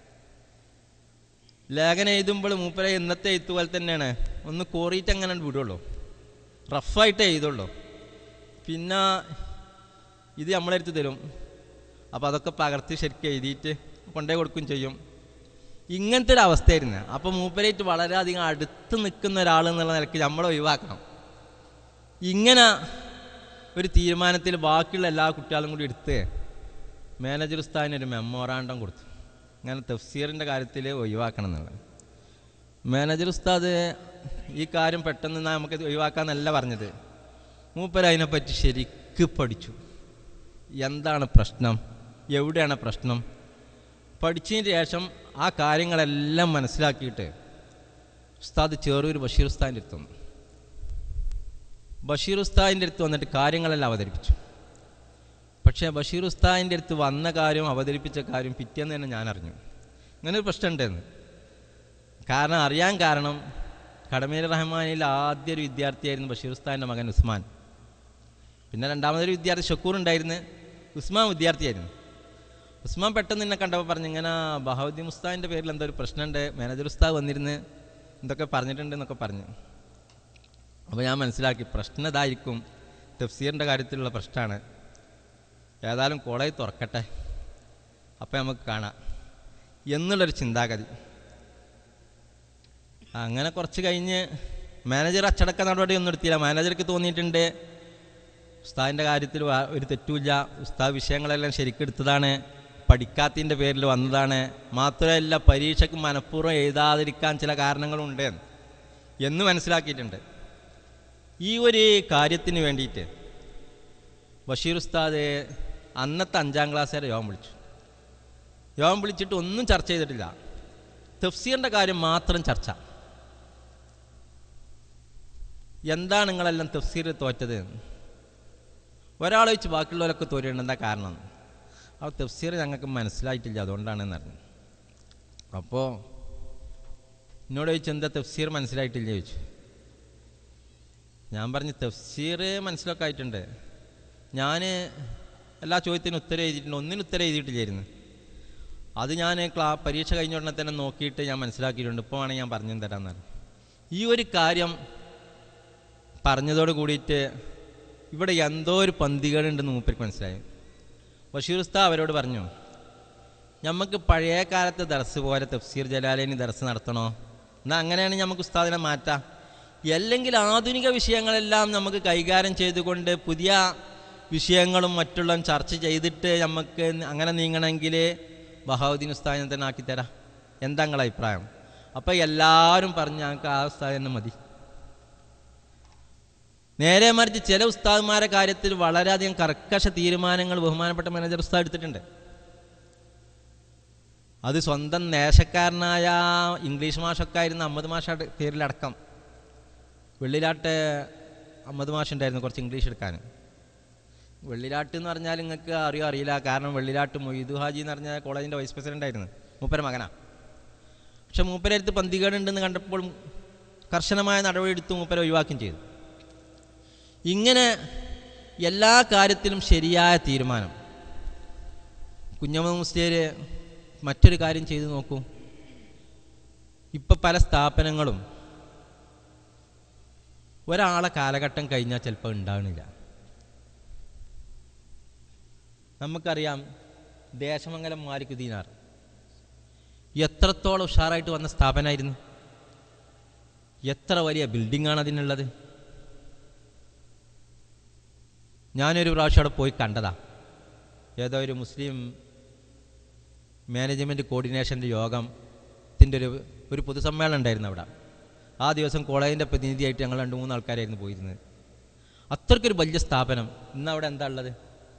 ലേഖനം എഴുതുമ്പോൾ മൂപ്പരെ ഇന്നത്തെ എഴുത്ത് പോലെ തന്നെയാണ് ഒന്ന് കോറിയിട്ട് അങ്ങനെ വിടുള്ളൂ റഫായിട്ട് എഴുതുള്ളൂ പിന്നെ ഇത് നമ്മളെടുത്ത് തരും അപ്പോൾ അതൊക്കെ പകർത്തി ശരിക്കും എഴുതിയിട്ട് കൊണ്ടേ കൊടുക്കുകയും ചെയ്യും ഇങ്ങനത്തെ ഒരു അവസ്ഥയായിരുന്നു അപ്പോൾ മൂപ്പരായിട്ട് വളരെയധികം അടുത്ത് നിൽക്കുന്ന ഒരാൾ എന്നുള്ള നിലയ്ക്ക് നമ്മൾ ഒഴിവാക്കണം ഇങ്ങനെ ഒരു തീരുമാനത്തിൽ ബാക്കിയുള്ള എല്ലാ കുട്ടികളും കൂടി എടുത്ത് മാനേജർ ഉസ്താദിന് ഒരു മെമ്മോറാണ്ടം കൊടുത്തു അങ്ങനെ തഫ്സീറിൻ്റെ കാര്യത്തിൽ ഒഴിവാക്കണം എന്നുള്ളത് മാനേജർ ഉസ്താദ് ഈ കാര്യം പെട്ടെന്ന് എന്നാ നമുക്ക് ഒഴിവാക്കാന്നല്ല പറഞ്ഞത് മൂപ്പർ അതിനെപ്പറ്റി ശരിക്ക് പഠിച്ചു എന്താണ് പ്രശ്നം എവിടെയാണ് പ്രശ്നം പഠിച്ചതിന് ശേഷം ആ കാര്യങ്ങളെല്ലാം മനസ്സിലാക്കിയിട്ട് ഉസ്താദ് ചേറൂർ ബഷീർ ഉസ്താദിൻ്റെ അടുത്ത് വന്നു ബഷീർ ഉസ്താദിൻ്റെ അടുത്ത് വന്നിട്ട് കാര്യങ്ങളെല്ലാം അവതരിപ്പിച്ചു പക്ഷേ ബഷീർ ഉസ്താദിൻ്റെ അടുത്ത് വന്ന കാര്യം അവതരിപ്പിച്ച കാര്യം പിറ്റേന്ന് തന്നെ ഞാൻ അറിഞ്ഞു അങ്ങനെ ഒരു പ്രശ്നമുണ്ടെന്ന് കാരണം അറിയാൻ കാരണം കടമേൽ റഹ്മാനിൽ ആദ്യ ഒരു വിദ്യാർത്ഥിയായിരുന്നു ബഷീർ ഉസ്താദിൻ്റെ മകൻ ഉസ്മാൻ പിന്നെ രണ്ടാമതൊരു വിദ്യാർത്ഥി ഷക്കൂർ ഉണ്ടായിരുന്നു ഉസ്മാൻ വിദ്യാർത്ഥിയായിരുന്നു ഉസ്മാൻ പെട്ടെന്ന് എന്നെ കണ്ടപ്പോൾ പറഞ്ഞു ഇങ്ങനെ ബഹൗദ്ദീൻ ഉസ്താദിൻ്റെ പേരിൽ എന്തോ ഒരു പ്രശ്നമുണ്ട് മാനേജർ ഉസ്താദ് വന്നിരുന്ന് എന്തൊക്കെ പറഞ്ഞിട്ടുണ്ട് എന്നൊക്കെ പറഞ്ഞു അപ്പോൾ ഞാൻ മനസ്സിലാക്കി പ്രശ്നം ഇതായിരിക്കും തഫ്സീറിൻ്റെ കാര്യത്തിലുള്ള പ്രശ്നമാണ് ഏതായാലും കോളേജ് തുറക്കട്ടെ അപ്പം നമുക്ക് കാണാം എന്നുള്ളൊരു ചിന്താഗതി അങ്ങനെ കുറച്ച് കഴിഞ്ഞ് മാനേജർ അച്ചടക്ക നടപടിയൊന്നും എടുത്തില്ല മാനേജർക്ക് തോന്നിയിട്ടുണ്ട് ഉസ്താദിൻ്റെ കാര്യത്തിൽ വാ- ഒരു തെറ്റുമില്ല ഉസ്താദ് വിഷയങ്ങളെല്ലാം ശരിക്കെടുത്തതാണ് പഠിക്കാത്തതിൻ്റെ പേരിൽ വന്നതാണ് മാത്രമല്ല പരീക്ഷയ്ക്ക് മനഃപൂർവ്വം എഴുതാതിരിക്കാൻ ചില കാരണങ്ങളുണ്ട് എന്ന് മനസ്സിലാക്കിയിട്ടുണ്ട് ഈ ഒരു കാര്യത്തിന് വേണ്ടിയിട്ട് ബഷീർ ഉസ്താദ് അന്നത്തെ അഞ്ചാം ക്ലാസ് വരെ യോഗം വിളിച്ചു യോഗം വിളിച്ചിട്ട് ഒന്നും ചർച്ച ചെയ്തിട്ടില്ല തഫ്സീറിൻ്റെ കാര്യം മാത്രം ചർച്ച എന്താണ് നിങ്ങളെല്ലാം തഫ്സീർ തോറ്റത് ഒരാളെ വെച്ച് ബാക്കിയുള്ളവരൊക്കെ തോരിയുണ്ട് എന്താ കാരണം ആ തഫ്സീർ ഞങ്ങൾക്ക് മനസ്സിലായിട്ടില്ല അതുകൊണ്ടാണെന്ന് പറഞ്ഞു അപ്പോൾ എന്നോട് ചോദിച്ചു എന്താ തഫ്സീർ മനസ്സിലായിട്ടില്ല ചോദിച്ചു ഞാൻ പറഞ്ഞു തഫ്സീർ മനസ്സിലൊക്കെ ആയിട്ടുണ്ട് ഞാൻ എല്ലാ ചോദ്യത്തിനും ഉത്തരം എഴുതിയിട്ടുണ്ട് ഒന്നിനും ഉത്തരം എഴുതിയിട്ടില്ലായിരുന്നു അത് ഞാൻ ക്ലാ പരീക്ഷ കഴിഞ്ഞ ഉടനെ തന്നെ നോക്കിയിട്ട് ഞാൻ മനസ്സിലാക്കിയിട്ടുണ്ട് ഇപ്പോൾ വേണമെങ്കിൽ ഞാൻ പറഞ്ഞു തരാമെന്ന് പറഞ്ഞു ഈ ഒരു കാര്യം പറഞ്ഞതോട് കൂടിയിട്ട് ഇവിടെ എന്തോ ഒരു പന്തികേടുണ്ടെന്ന് മൂപ്പർക്ക് മനസ്സിലായി ബഷീർ ഉസ്താ അവരോട് പറഞ്ഞു നമുക്ക് പഴയ കാലത്തെ ദർസ് പോലെ തഫ്സീർ ജലാലിനി ദർസ് നടത്തണോ എന്നാൽ അങ്ങനെയാണെങ്കിൽ നമുക്ക് ഉസ്താദിനെ മാറ്റാം അല്ലെങ്കിൽ ആധുനിക വിഷയങ്ങളെല്ലാം നമുക്ക് കൈകാര്യം ചെയ്തുകൊണ്ട് പുതിയ വിഷയങ്ങളും മറ്റുള്ളതും ചർച്ച ചെയ്തിട്ട് നമുക്ക് അങ്ങനെ നീങ്ങണമെങ്കിൽ ബഹാവുദ്ദീൻ ഉസ്താദിനെ തന്നെ ആക്കിത്തരാം എന്താ നിങ്ങളുടെ അഭിപ്രായം അപ്പോൾ എല്ലാവരും പറഞ്ഞു ഞങ്ങൾക്ക് ആ ഉസ്താദ് തന്നെ മതി നേരെ മറിച്ച് ചില ഉസ്താദ്മാരെ കാര്യത്തിൽ വളരെയധികം കർക്കശ തീരുമാനങ്ങൾ ബഹുമാനപ്പെട്ട മാനേജർ ഉസ്താദ് എടുത്തിട്ടുണ്ട് അത് സ്വന്തം നേശക്കാരനായ ഇംഗ്ലീഷ് മാഷൊക്കെ ആയിരുന്ന അഹമ്മദ് മാഷ പേരിലടക്കം വെള്ളിലാട്ട് അമ്മദ് മാഷുണ്ടായിരുന്നു കുറച്ച് ഇംഗ്ലീഷ് എടുക്കാൻ വെള്ളിലാട്ട് എന്ന് പറഞ്ഞാൽ നിങ്ങൾക്ക് അറിയോ അറിയില്ല കാരണം വെള്ളിലാട്ട് മൊയ്തു ഹാജി എന്ന് പറഞ്ഞാൽ കോളേജിൻ്റെ വൈസ് പ്രസിഡൻ്റ് ആയിരുന്നു മൂപ്പര മകനാ പക്ഷെ മൂപ്പര അടുത്ത് പന്തികേടുണ്ടെന്ന് കണ്ടപ്പോൾ കർശനമായ നടപടിയെടുത്ത് മൂപ്പര ഒഴിവാക്കുകയും ചെയ്തു ഇങ്ങനെ എല്ലാ കാര്യത്തിലും ശരിയായ തീരുമാനം കുഞ്ഞമ്മ മുസ്ലിയർ മറ്റൊരു കാര്യം ചെയ്തു നോക്കൂ ഇപ്പം പല സ്ഥാപനങ്ങളും ഒരാളെ കാലഘട്ടം കഴിഞ്ഞാൽ ചിലപ്പോൾ ഉണ്ടാകണില്ല നമുക്കറിയാം ദേശമംഗലം മാലിക് ദീനാർ എത്രത്തോളം ഉഷാറായിട്ട് വന്ന സ്ഥാപനമായിരുന്നു എത്ര വലിയ ബിൽഡിംഗാണ് അതിനുള്ളത് ഞാനൊരു പ്രാവശ്യം അവിടെ പോയി കണ്ടതാ ഏതോ ഒരു മുസ്ലിം മാനേജ്മെൻറ്റ് കോർഡിനേഷൻ്റെ യോഗത്തിൻ്റെ ഒരു ഒരു പൊതുസമ്മേളനം ഉണ്ടായിരുന്നു അവിടെ ആ ദിവസം കോളേജിൻ്റെ പ്രതിനിധിയായിട്ട് ഞങ്ങൾ രണ്ട് മൂന്ന് ആൾക്കാരായിരുന്നു പോയിരുന്നത് അത്രയ്ക്കൊരു വലിയ സ്ഥാപനം ഇന്ന് അവിടെ എന്താ ഉള്ളത്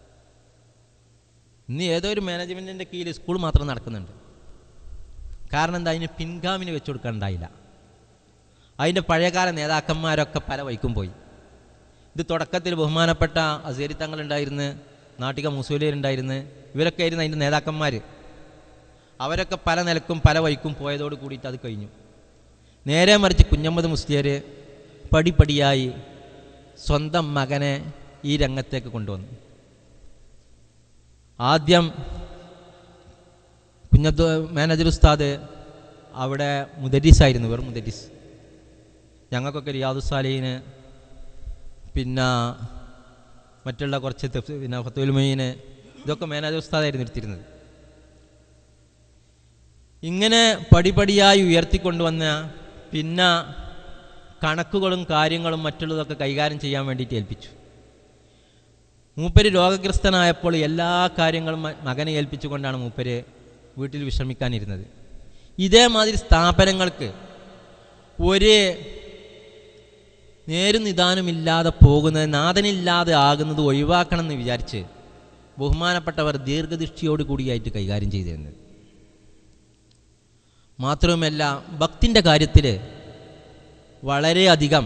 ഇന്ന് ഏതോ ഒരു മാനേജ്മെൻറ്റിൻ്റെ കീഴിൽ സ്കൂൾ മാത്രം നടക്കുന്നുണ്ട് കാരണം എന്താ അതിന് പിൻഗാമിന് വെച്ച് കൊടുക്കാൻ ഉണ്ടായില്ല അതിൻ്റെ പഴയകാല നേതാക്കന്മാരൊക്കെ പല വൈക്കും പോയി ഇത് തുടക്കത്തിൽ ബഹുമാനപ്പെട്ട അസേരി തങ്ങളുണ്ടായിരുന്നു നാട്ടിക മുസൂലിയരുണ്ടായിരുന്നു ഇവരൊക്കെ ആയിരുന്നു അതിൻ്റെ നേതാക്കന്മാർ അവരൊക്കെ പല നിലക്കും പല വഴിക്കും പോയതോട് കൂടിയിട്ട് അത് കഴിഞ്ഞു നേരെ മറിച്ച് കുഞ്ഞമ്മദ് മുസ്ലിയർ പടിപടിയായി സ്വന്തം മകനെ ഈ രംഗത്തേക്ക് കൊണ്ടുവന്നു ആദ്യം കുഞ്ഞബ്ദു മാനേജർ ഉസ്താദ് അവിടെ മുദരീസായിരുന്നു വെറും മുദരീസ് ഞങ്ങൾക്കൊക്കെ റിയാദു സാലീന് പിന്നെ മറ്റുള്ള കുറച്ച് തെഫ്- പിന്നെ ഫത്തുൽ മൊയ്ന് ഇതൊക്കെ മാനേജർ ഉസ്താദായിരുന്നു എടുത്തിരുന്നത് ഇങ്ങനെ പടിപടിയായി ഉയർത്തിക്കൊണ്ടുവന്ന പിന്നെ കണക്കുകളും കാര്യങ്ങളും മറ്റുള്ളതൊക്കെ കൈകാര്യം ചെയ്യാൻ വേണ്ടിയിട്ട് ഏൽപ്പിച്ചു മൂപ്പര് രോഗഗ്രസ്തനായപ്പോൾ എല്ലാ കാര്യങ്ങളും മ- മകനെ ഏൽപ്പിച്ചുകൊണ്ടാണ് മൂപ്പര് വീട്ടിൽ വിശ്രമിക്കാനിരുന്നത് ഇതേമാതിരി സ്ഥാപനങ്ങൾക്ക് ഒരു നേരും നിദാനമില്ലാതെ പോകുന്നത് നാഥനില്ലാതെ ആകുന്നത് ഒഴിവാക്കണം എന്ന് വിചാരിച്ച് ബഹുമാനപ്പെട്ടവർ ദീർഘദൃഷ്ടിയോട് കൂടിയായിട്ട് കൈകാര്യം ചെയ്തിരുന്നത് മാത്രവുമല്ല ഭക്തിൻ്റെ കാര്യത്തിൽ വളരെയധികം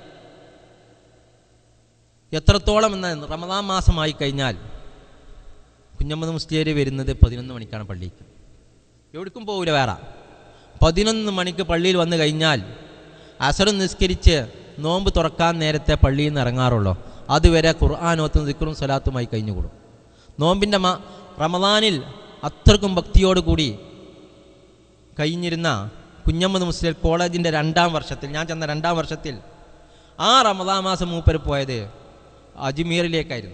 എത്രത്തോളം എന്ന റമദാൻ മാസമായി കഴിഞ്ഞാൽ കുഞ്ഞമ്മദ് മുസ്ലിയർ വരുന്നത് പതിനൊന്ന് മണിക്കാണ് പള്ളിക്ക് എവിടേക്കും പോകില്ല വേറെ പതിനൊന്ന് മണിക്ക് പള്ളിയിൽ വന്നു കഴിഞ്ഞാൽ അസറും നിസ്കരിച്ച് നോമ്പ് തുറക്കാൻ നേരത്തെ പള്ളിയിൽ നിന്ന് ഇറങ്ങാറുള്ളൂ അതുവരെ ഖുർആാനോത്തും ദിക്കറും സ്വലാത്തുമായി കഴിഞ്ഞുകൂടും നോമ്പിൻ്റെ മ റമദാനിൽ അത്രക്കും ഭക്തിയോടുകൂടി കഴിഞ്ഞിരുന്ന കുഞ്ഞമ്മദ് മുസ്ലിം കോളേജിൻ്റെ രണ്ടാം വർഷത്തിൽ ഞാൻ ചെന്ന രണ്ടാം വർഷത്തിൽ ആ റമദാൻ മാസം മൂപ്പര് പോയത് അജ്മീറിലേക്കായിരുന്നു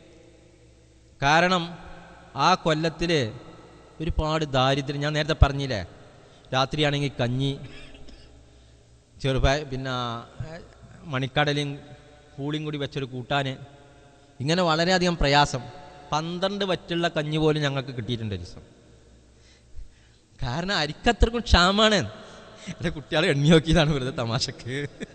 കാരണം ആ കൊല്ലത്തിൽ ഒരുപാട് ദാരിദ്ര്യം ഞാൻ നേരത്തെ പറഞ്ഞില്ലേ രാത്രിയാണെങ്കിൽ കഞ്ഞി ചെറുപായ പിന്നെ ഏഹ്, മണിക്കടലും പൂളിയും കൂടി വെച്ചൊരു കൂട്ടാൻ ഇങ്ങനെ വളരെയധികം പ്രയാസം പന്ത്രണ്ട് വറ്റുള്ള കഞ്ഞി പോലും ഞങ്ങൾക്ക് കിട്ടിയിട്ടുണ്ട് ഒരു ദിവസം കാരണം അരിക്കത്രക്കും ക്ഷാമാണ് എൻ്റെ കുട്ടികളെ എണ്ണി നോക്കിയതാണ് വെറുതെ തമാശക്ക്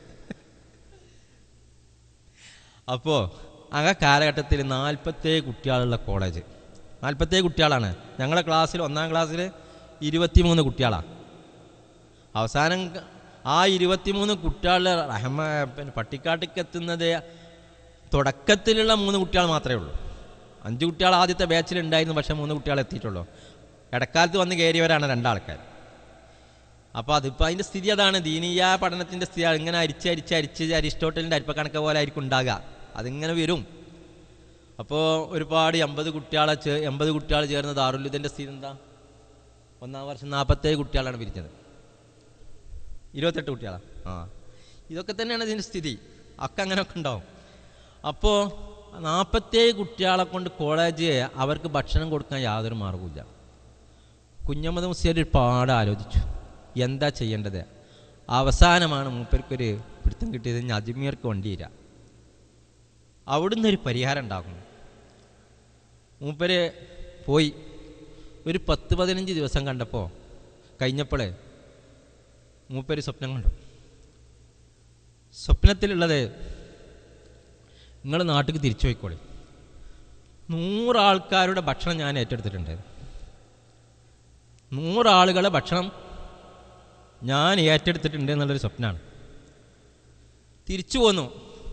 അപ്പോൾ ആ കാലഘട്ടത്തിൽ നാൽപ്പത്തേഴ് കുട്ടികളുള്ള കോളേജ് നാൽപ്പത്തേഴ് കുട്ടികളാണ് ഞങ്ങളുടെ ക്ലാസ്സിൽ ഒന്നാം ക്ലാസ്സിൽ ഇരുപത്തിമൂന്ന് കുട്ടികളാണ് അവസാനം ക- ആ ഇരുപത്തിമൂന്ന് കുട്ടികളുടെ റഹ്മ പിന്നെ പട്ടിക്കാട്ടിക്ക് എത്തുന്നത് തുടക്കത്തിലുള്ള മൂന്ന് കുട്ടികൾ മാത്രമേ ഉള്ളൂ അഞ്ച് കുട്ടികൾ ആദ്യത്തെ ബാച്ചിൽ ഉണ്ടായിരുന്നു പക്ഷേ മൂന്ന് കുട്ടികൾ എത്തിയിട്ടുള്ളൂ ഇടക്കാലത്ത് വന്ന് കയറിയവരാണ് രണ്ടാൾക്കാർ അപ്പോൾ അതിപ്പോൾ അതിൻ്റെ സ്ഥിതി അതാണ് ദീനീയ പഠനത്തിൻ്റെ സ്ഥിതി ഇങ്ങനെ അരിച്ച് അരിച്ച് അരിച്ച് അരിസ്റ്റോട്ടലിൻ്റെ അരിപ്പക്കണക്ക പോലെ ആയിരിക്കും ഉണ്ടാകുക അതിങ്ങനെ വരും അപ്പോൾ ഒരുപാട് എൺപത് കുട്ടികളെ ചേ എൺപത് കുട്ടികൾ ചേർന്ന് ദാറുല്ലുദിൻ്റെ സ്ഥിതി എന്താ ഒന്നാം വർഷം നാൽപ്പത്തേഴ് കുട്ടികളാണ് പിരിച്ചത് ഇരുപത്തെട്ട് കുട്ടികളാ ആ ഇതൊക്കെ തന്നെയാണ് ഇതിൻ്റെ സ്ഥിതി ഒക്കെ അങ്ങനെയൊക്കെ ഉണ്ടാവും അപ്പോൾ നാൽപ്പത്തേഴ് കുട്ടികളെ കൊണ്ട് കോളേജ് അവർക്ക് ഭക്ഷണം കൊടുക്കാൻ യാതൊരു മാർഗവുമില്ല കുഞ്ഞമ്മദ് മുസ്ലിയാർ ഒരുപാട് ആലോചിച്ചു എന്താ ചെയ്യേണ്ടത് അവസാനമാണ് മൂപ്പർക്കൊരു പിടുത്തം കിട്ടിയത് ഇനി അജ്മീർക്ക് വണ്ടിയില്ല അവിടുന്ന് ഒരു പരിഹാരം ഉണ്ടാക്കുന്നു മൂപ്പര് പോയി ഒരു പത്ത് പതിനഞ്ച് ദിവസം കണ്ടപ്പോൾ കഴിഞ്ഞപ്പോൾ മൂപ്പര് സ്വപ്നം കണ്ടു സ്വപ്നത്തിലുള്ളത് നിങ്ങൾ നാട്ടിൽ തിരിച്ചു പോയിക്കോളി നൂറാൾക്കാരുടെ ഭക്ഷണം ഞാൻ ഏറ്റെടുത്തിട്ടുണ്ട് നൂറാളുകളെ ഭക്ഷണം ഞാൻ ഏറ്റെടുത്തിട്ടുണ്ട് എന്നുള്ളൊരു സ്വപ്നമാണ് തിരിച്ചു പോന്നു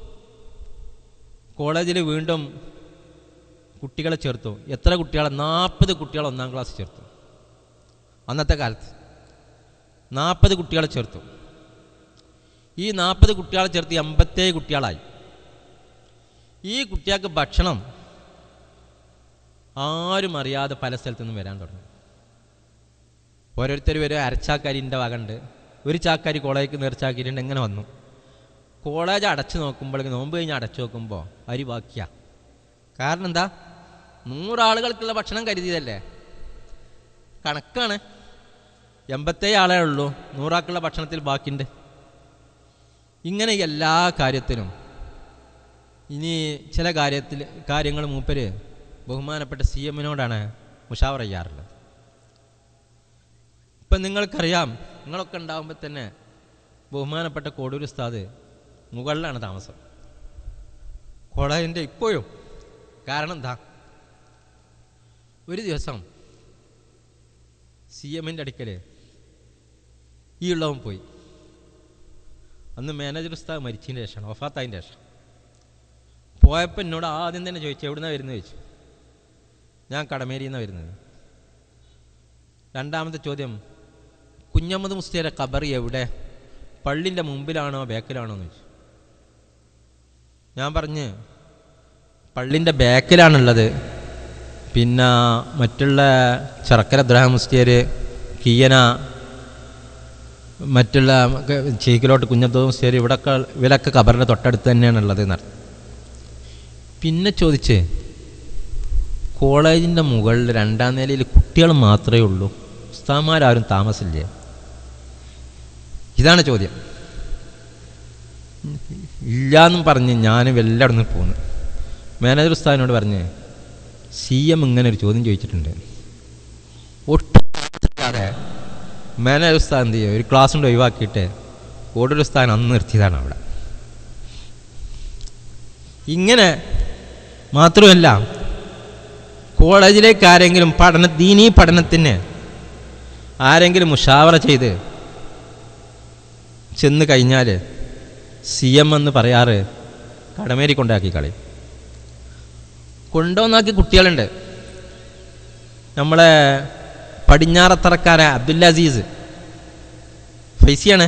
കോളേജിൽ വീണ്ടും കുട്ടികളെ ചേർത്തു എത്ര കുട്ടികളെ നാൽപ്പത് കുട്ടികളെ ഒന്നാം ക്ലാസ് ചേർത്തു അന്നത്തെ കാലത്ത് നാൽപ്പത് കുട്ടികളെ ചേർത്തു ഈ നാൽപ്പത് കുട്ടികളെ ചേർത്ത് എൺപത്തേഴ് കുട്ടികളായി ഈ കുട്ടികൾക്ക് ഭക്ഷണം ആരും അറിയാതെ പല സ്ഥലത്തു നിന്നും വരാൻ തുടങ്ങി ഓരോരുത്തർ ഒരു അരച്ചാക്കരിൻ്റെ വകണ്ട് ഒരു ചാക്കാരി കോളേജിൽ നേർച്ചാക്കിയിട്ടുണ്ട് എങ്ങനെ വന്നു കോളേജ് അടച്ചു നോക്കുമ്പോൾ നോമ്പ് കഴിഞ്ഞ് അടച്ചു നോക്കുമ്പോൾ അരി ബാക്കിയാ കാരണം എന്താ നൂറാളുകൾക്കുള്ള ഭക്ഷണം കരുതിയതല്ലേ കണക്കാണ് എൺപത്തേഴ് ആളേ ഉള്ളൂ നൂറാക്കുള്ള ഭക്ഷണത്തിൽ ബാക്കിയുണ്ട് ഇങ്ങനെ എല്ലാ കാര്യത്തിനും ഇനി ചില കാര്യത്തിൽ കാര്യങ്ങൾ മൂപ്പര് ബഹുമാനപ്പെട്ട സി എമ്മിനോടാണ് മുഷാവർ ചെയ്യാറുള്ളത് ഇപ്പം നിങ്ങൾക്കറിയാം നിങ്ങളൊക്കെ ഉണ്ടാകുമ്പോൾ തന്നെ ബഹുമാനപ്പെട്ട കോടൂർ ഉസ്താദ് മുകളിലാണ് താമസം കോളേജിൻ്റെ ഇപ്പോഴും കാരണം എന്താ ഒരു ദിവസം സി എമ്മിൻ്റെ അടുക്കൽ ഈ ഉള്ളവൻ പോയി അന്ന് മാനേജർ ഉസ്താദ് മരിച്ചതിന് ശേഷമാണ് വഫാത്തതിൻ്റെ ശേഷം പോയപ്പോൾ എന്നോട് ആദ്യം തന്നെ ചോദിച്ചു എവിടുന്നാണ് വരുന്നത് ചോദിച്ചു ഞാൻ കടമേരിയിൽ നിന്നാണ് വരുന്നത് രണ്ടാമത്തെ ചോദ്യം കുഞ്ഞമ്മദ് മുസ്തിയുടെ ഖബർ എവിടെ പള്ളിൻ്റെ മുമ്പിലാണോ ബാക്കിലാണോ എന്ന് ചോദിച്ചു ഞാൻ പറഞ്ഞ് പള്ളിൻ്റെ ബാക്കിലാണുള്ളത് പിന്നെ മറ്റുള്ള ചെറക്കര ദ്രഹ മുസ്തിയർ കിയന മറ്റുള്ള ചീക്കിലോട്ട് കുഞ്ഞത്തോ മുസ്തിയർ ഇവിടൊക്കെ ഇവരൊക്കെ ഖബറിൻ്റെ തൊട്ടടുത്ത് തന്നെയാണുള്ളത് എന്നർത്ഥം പിന്നെ ചോദിച്ച് കോളേജിൻ്റെ മുകളിൽ രണ്ടാം നിലയിൽ കുട്ടികൾ മാത്രമേ ഉള്ളൂ ഉസ്താമാരാരും താമസില്ലേ ഇതാണ് ചോദ്യം ഇല്ലാന്നും പറഞ്ഞ് ഞാൻ വെല്ലടന്ന് പോന്നു മാനേജർ ഉസ്താദിനോട് പറഞ്ഞ് സി എം ഇങ്ങനെ ഒരു ചോദ്യം ചോദിച്ചിട്ടുണ്ട് ഒട്ടും താമസിക്കാതെ മാനേജർ ഉസ്താദ് എന്ത് ചെയ്യും ഒരു ക്ലാസ് കൊണ്ട് ഒഴിവാക്കിയിട്ട് കൂടുതൽ ഉസ്താദൻ അന്ന് നിർത്തിയതാണ് അവിടെ ഇങ്ങനെ മാത്രമല്ല കോളേജിലേക്ക് ആരെങ്കിലും പഠന ദീനീ പഠനത്തിന് ആരെങ്കിലും മുഷാവറ ചെയ്ത് ചെന്ന് കഴിഞ്ഞാൽ സി എം എന്ന് പറയാറ് കടമേരി കൊണ്ടാക്കി കളി കൊണ്ടുവന്നാക്കി കുട്ടികളുണ്ട് നമ്മളെ പടിഞ്ഞാറത്തറക്കാരൻ അബ്ദുൽ അസീസ് ഫൈസിയാണ്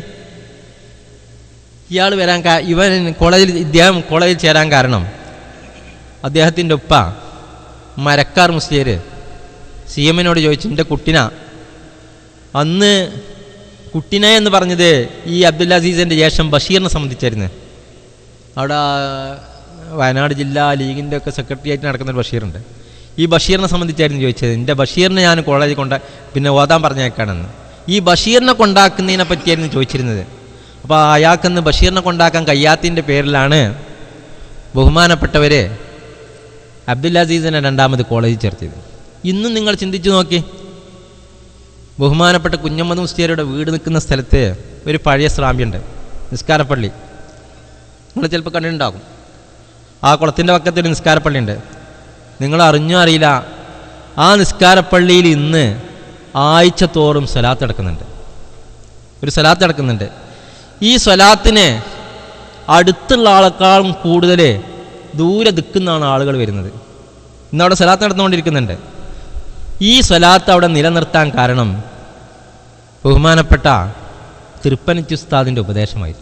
ഇയാൾ വരാൻ കാ ഇവൻ കോളേജിൽ ഇദ്ദേഹം കോളേജിൽ ചേരാൻ കാരണം അദ്ദേഹത്തിൻ്റെ ഉപ്പ മരക്കാർ മുസ്ലിയർ സി എമ്മിനോട് ചോദിച്ചു എൻ്റെ കുട്ടിന അന്ന് കുട്ടിനെ എന്ന് പറഞ്ഞത് ഈ അബ്ദുൽ അസീസിൻ്റെ ജ്യേഷ്ഠൻ ബഷീറിനെ സംബന്ധിച്ചായിരുന്നു അവിടെ വയനാട് ജില്ലാ ലീഗിൻ്റെ ഒക്കെ സെക്രട്ടറി ആയിട്ട് നടക്കുന്ന ഒരു ബഷീറുണ്ട് ഈ ബഷീറിനെ സംബന്ധിച്ചായിരുന്നു ചോദിച്ചത് എൻ്റെ ബഷീറിനെ ഞാൻ കോളേജിൽ കൊണ്ട പിന്നെ ഓതാൻ പറഞ്ഞേക്കാണെന്ന് ഈ ബഷീറിനെ കൊണ്ടാക്കുന്നതിനെ പറ്റിയായിരുന്നു ചോദിച്ചിരുന്നത് അപ്പോൾ അയാൾക്കെന്ന് ബഷീറിനെ കൊണ്ടാക്കാൻ കഴിയാത്തതിൻ്റെ പേരിലാണ് ബഹുമാനപ്പെട്ടവർ അബ്ദുൽ അസീസിനെ രണ്ടാമത് കോളേജിൽ ചേർത്തത് ഇന്നും നിങ്ങൾ ചിന്തിച്ചു നോക്കി ബഹുമാനപ്പെട്ട കുഞ്ഞമ്മദ് മുസ്തിയാരുടെ വീട് നിൽക്കുന്ന സ്ഥലത്ത് ഒരു പഴയ സ്രാമ്യുണ്ട് നിസ്കാരപ്പള്ളി നിങ്ങൾ ചിലപ്പോൾ കണ്ടിട്ടുണ്ടാകും ആ കുളത്തിൻ്റെ പക്കത്ത് ഒരു നിസ്കാരപ്പള്ളി ഉണ്ട് നിങ്ങൾ അറിഞ്ഞോ അറിയില്ല ആ നിസ്കാരപ്പള്ളിയിൽ ഇന്ന് ആഴ്ച തോറും സ്വലാത്ത് നടക്കുന്നുണ്ട് ഒരു സ്വലാത്ത് നടക്കുന്നുണ്ട് ഈ സ്വലാത്തിന് അടുത്തുള്ള ആളെക്കാളും കൂടുതൽ ദൂരെ ദിക്കുന്നാണ് ആളുകൾ വരുന്നത് ഇന്ന് അവിടെ സ്വലാത്ത് നടന്നുകൊണ്ടിരിക്കുന്നുണ്ട് ഈ സ്വലാത്ത് അവിടെ നിലനിർത്താൻ കാരണം ബഹുമാനപ്പെട്ട തിരുപ്പനച്ചി ഉസ്താദിൻ്റെ ഉപദേശമായി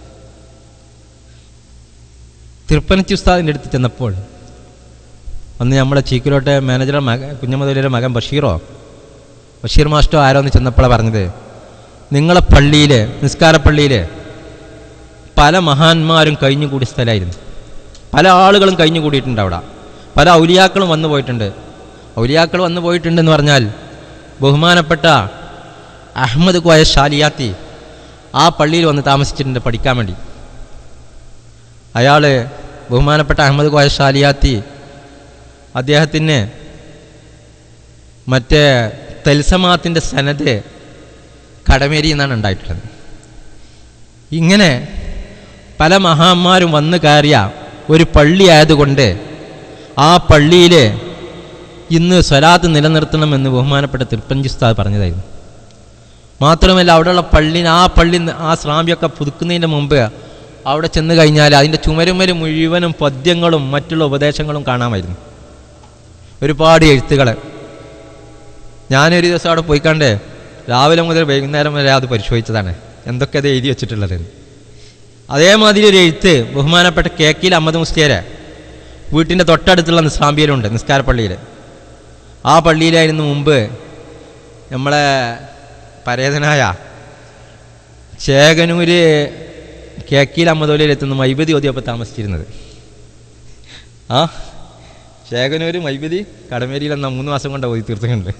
തിരുപ്പനച്ചി ഉസ്താദിൻ്റെ അടുത്ത് ചെന്നപ്പോൾ അന്ന് നമ്മളെ ചീക്കിലോട്ടെ മാനേജർ മകൻ കുഞ്ഞമ്മദൂരിയുടെ മകൻ ബഷീറോ ബഷീർ മാസ്റ്റോ ആരോ എന്ന് ചെന്നപ്പോഴാണ് പറഞ്ഞത് നിങ്ങളെ പള്ളിയിൽ നിസ്കാരപ്പള്ളിയിൽ പല മഹാന്മാരും കഴിഞ്ഞുകൂടിയ സ്ഥലമായിരുന്നു പല ആളുകളും കഴിഞ്ഞു കൂടിയിട്ടുണ്ട് അവിടെ പല ഔലിയാക്കളും വന്നു പോയിട്ടുണ്ട് ഔലിയാക്കൾ വന്നു പോയിട്ടുണ്ടെന്ന് പറഞ്ഞാൽ ബഹുമാനപ്പെട്ട അഹമ്മദ് കോയ ഷാലിയാത്തി ആ പള്ളിയിൽ വന്ന് താമസിച്ചിട്ടുണ്ട് പഠിക്കാൻ വേണ്ടി അയാൾ ബഹുമാനപ്പെട്ട അഹമ്മദ് കോയ ഷാലിയാത്തി അദ്ദേഹത്തിന് മറ്റേ തെൽസമാത്തിൻ്റെ സനത് കടമേരി എന്നാണ് ഉണ്ടായിട്ടുള്ളത് ഇങ്ങനെ പല മഹാന്മാരും വന്നു കയറിയ ഒരു പള്ളി ആയതുകൊണ്ട് ആ പള്ളിയിൽ ഇന്ന് സ്വലാത്ത് നിലനിർത്തണമെന്ന് ബഹുമാനപ്പെട്ട തിരുപ്പഞ്ചിസ്താദ് പറഞ്ഞതായിരുന്നു മാത്രമല്ല അവിടെയുള്ള പള്ളി ആ പള്ളി ആ സ്രാമ്യൊക്കെ പുതുക്കുന്നതിന് മുമ്പ് അവിടെ ചെന്ന് കഴിഞ്ഞാൽ അതിൻ്റെ ചുമരുമൽ മുഴുവനും പദ്യങ്ങളും മറ്റുള്ള ഉപദേശങ്ങളും കാണാമായിരുന്നു ഒരുപാട് എഴുത്തുകൾ ഞാനൊരു ദിവസം അവിടെ പോയി കണ്ടേ രാവിലെ മുതൽ വൈകുന്നേരം വരെ അത് പരിശോധിച്ചതാണ് എന്തൊക്കെ അത് എഴുതി വെച്ചിട്ടുള്ളതെന്ന് അതേമാതിരി ഒരു എഴുത്ത് ബഹുമാനപ്പെട്ട കേക്കിൽ അഹമ്മദ് മുസ്ലിയരെ വീട്ടിൻ്റെ തൊട്ടടുത്തുള്ള നിസ്ലാംബിയിലുണ്ട് നിസ്കാരപ്പള്ളിയിൽ ആ പള്ളിയിലായിരുന്നു മുമ്പ് നമ്മളെ പരേതനായ ചേകനൂര് കേക്കിൽ അമ്മദോലിയിൽ എത്തുന്ന മൈബതി ഓതിയപ്പോൾ താമസിച്ചിരുന്നത് ആ ചേകനൂര് മൈബതി കടമേരിയിൽ എന്ന മൂന്ന് മാസം കൊണ്ട് ഓതി തീർത്തിട്ടുണ്ട്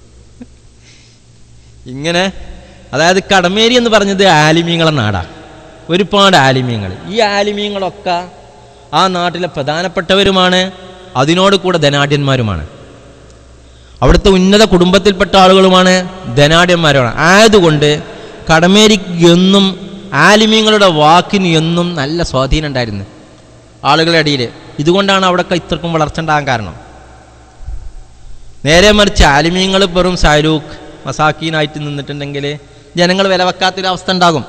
ഇങ്ങനെ അതായത് കടമേരി എന്ന് പറഞ്ഞത് ആലിമീങ്ങളെ നാടാണ് ഒരുപാട് ആലിമീങ്ങൾ ഈ ആലിമീങ്ങളൊക്കെ ആ നാട്ടിലെ പ്രധാനപ്പെട്ടവരുമാണ് അതിനോട് കൂടെ ധനാഢ്യന്മാരുമാണ് അവിടുത്തെ ഉന്നത കുടുംബത്തിൽപ്പെട്ട ആളുകളുമാണ് ധനാഢ്യന്മാരുമാണ് ആയതുകൊണ്ട് കടമേരിക്ക് എന്നും ആലിമീങ്ങളുടെ വാക്കിന് എന്നും നല്ല സ്വാധീനം ഉണ്ടായിരുന്നു ആളുകളുടെ ഇടയിൽ ഇതുകൊണ്ടാണ് അവിടെയൊക്കെ ഇത്രക്കും വളർച്ച ഉണ്ടാകാൻ കാരണം നേരെ മറിച്ച് ആലിമീങ്ങൾ വെറും ഷാരൂഖ് മസാക്കീനായിട്ട് നിന്നിട്ടുണ്ടെങ്കിൽ ജനങ്ങൾ വില വെക്കാത്തൊരവസ്ഥ ഉണ്ടാകും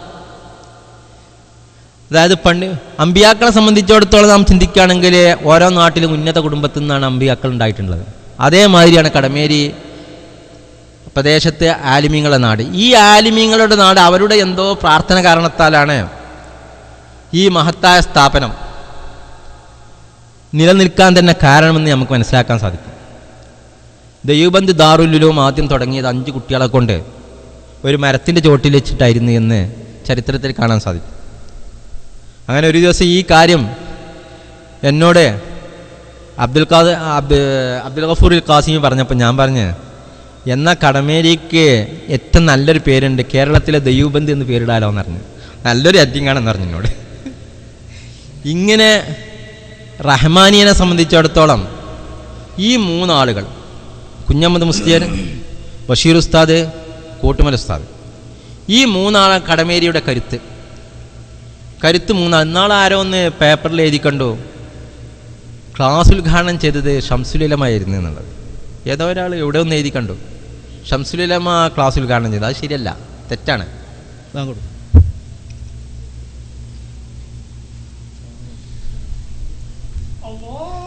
അതായത് പണ്ട് അമ്പിയാക്കളെ സംബന്ധിച്ചിടത്തോളം നാം ചിന്തിക്കുകയാണെങ്കിൽ ഓരോ നാട്ടിലും ഉന്നത കുടുംബത്തിൽ നിന്നാണ് അമ്പിയാക്കൾ ഉണ്ടായിട്ടുള്ളത് അതേമാതിരിയാണ് കടമേരി പ്രദേശത്തെ ആലിമീങ്ങളുടെ നാട് ഈ ആലിമീങ്ങളുടെ നാട് അവരുടെ എന്തോ പ്രാർത്ഥന കാരണത്താലാണ് ഈ മഹത്തായ സ്ഥാപനം നിലനിൽക്കാൻ തന്നെ കാരണമെന്ന് നമുക്ക് മനസ്സിലാക്കാൻ സാധിക്കും ദൈവബന്ധ് ദാറുല്ലുലും ആദ്യം തുടങ്ങിയത് അഞ്ച് കുട്ടികളെ കൊണ്ട് ഒരു മരത്തിൻ്റെ ചോട്ടിൽ വെച്ചിട്ടായിരുന്നു എന്ന് ചരിത്രത്തിൽ കാണാൻ സാധിക്കും അങ്ങനെ ഒരു ദിവസം ഈ കാര്യം എന്നോട് അബ്ദുൽ ഖാദർ അബ്ദു അബ്ദുൽ ഗഫൂർ ഖാസിമി പറഞ്ഞപ്പോൾ ഞാൻ പറഞ്ഞ് എന്നാൽ കടമേരിക്ക് ഏറ്റവും നല്ലൊരു പേരുണ്ട് കേരളത്തിലെ ദൈവബന്ധ് എന്ന് പേരിടാലോ എന്ന് പറഞ്ഞു നല്ലൊരു അറ്റിങ്ങാണെന്ന് പറഞ്ഞു എന്നോട് ഇങ്ങനെ റഹ്മാനിയനെ സംബന്ധിച്ചിടത്തോളം ഈ മൂന്നാളുകൾ കുഞ്ഞമ്മദ് മുസ്ലിയർ ബഷീർ ഉസ്താദ് കൂട്ടുമൽ ഉസ്താദ് ഈ മൂന്നാളെ കടമേരിയുടെ കരുത്ത് കരുത്ത് മൂന്നാൾ ഇന്നാൾ ആരോ ഒന്ന് പേപ്പറിൽ എഴുതി കണ്ടു ക്ലാസ് ഉദ്ഘാടനം ചെയ്തത് ഷംസുലമായിരുന്നു എന്നുള്ളത് ഏതോ ഒരാൾ എവിടെ ഒന്ന് എഴുതി കണ്ടു ഷംസുലമ ക്ലാസ് ഉദ്ഘാടനം ചെയ്തത് അത് ശരിയല്ല തെറ്റാണ് താങ്കൾ الله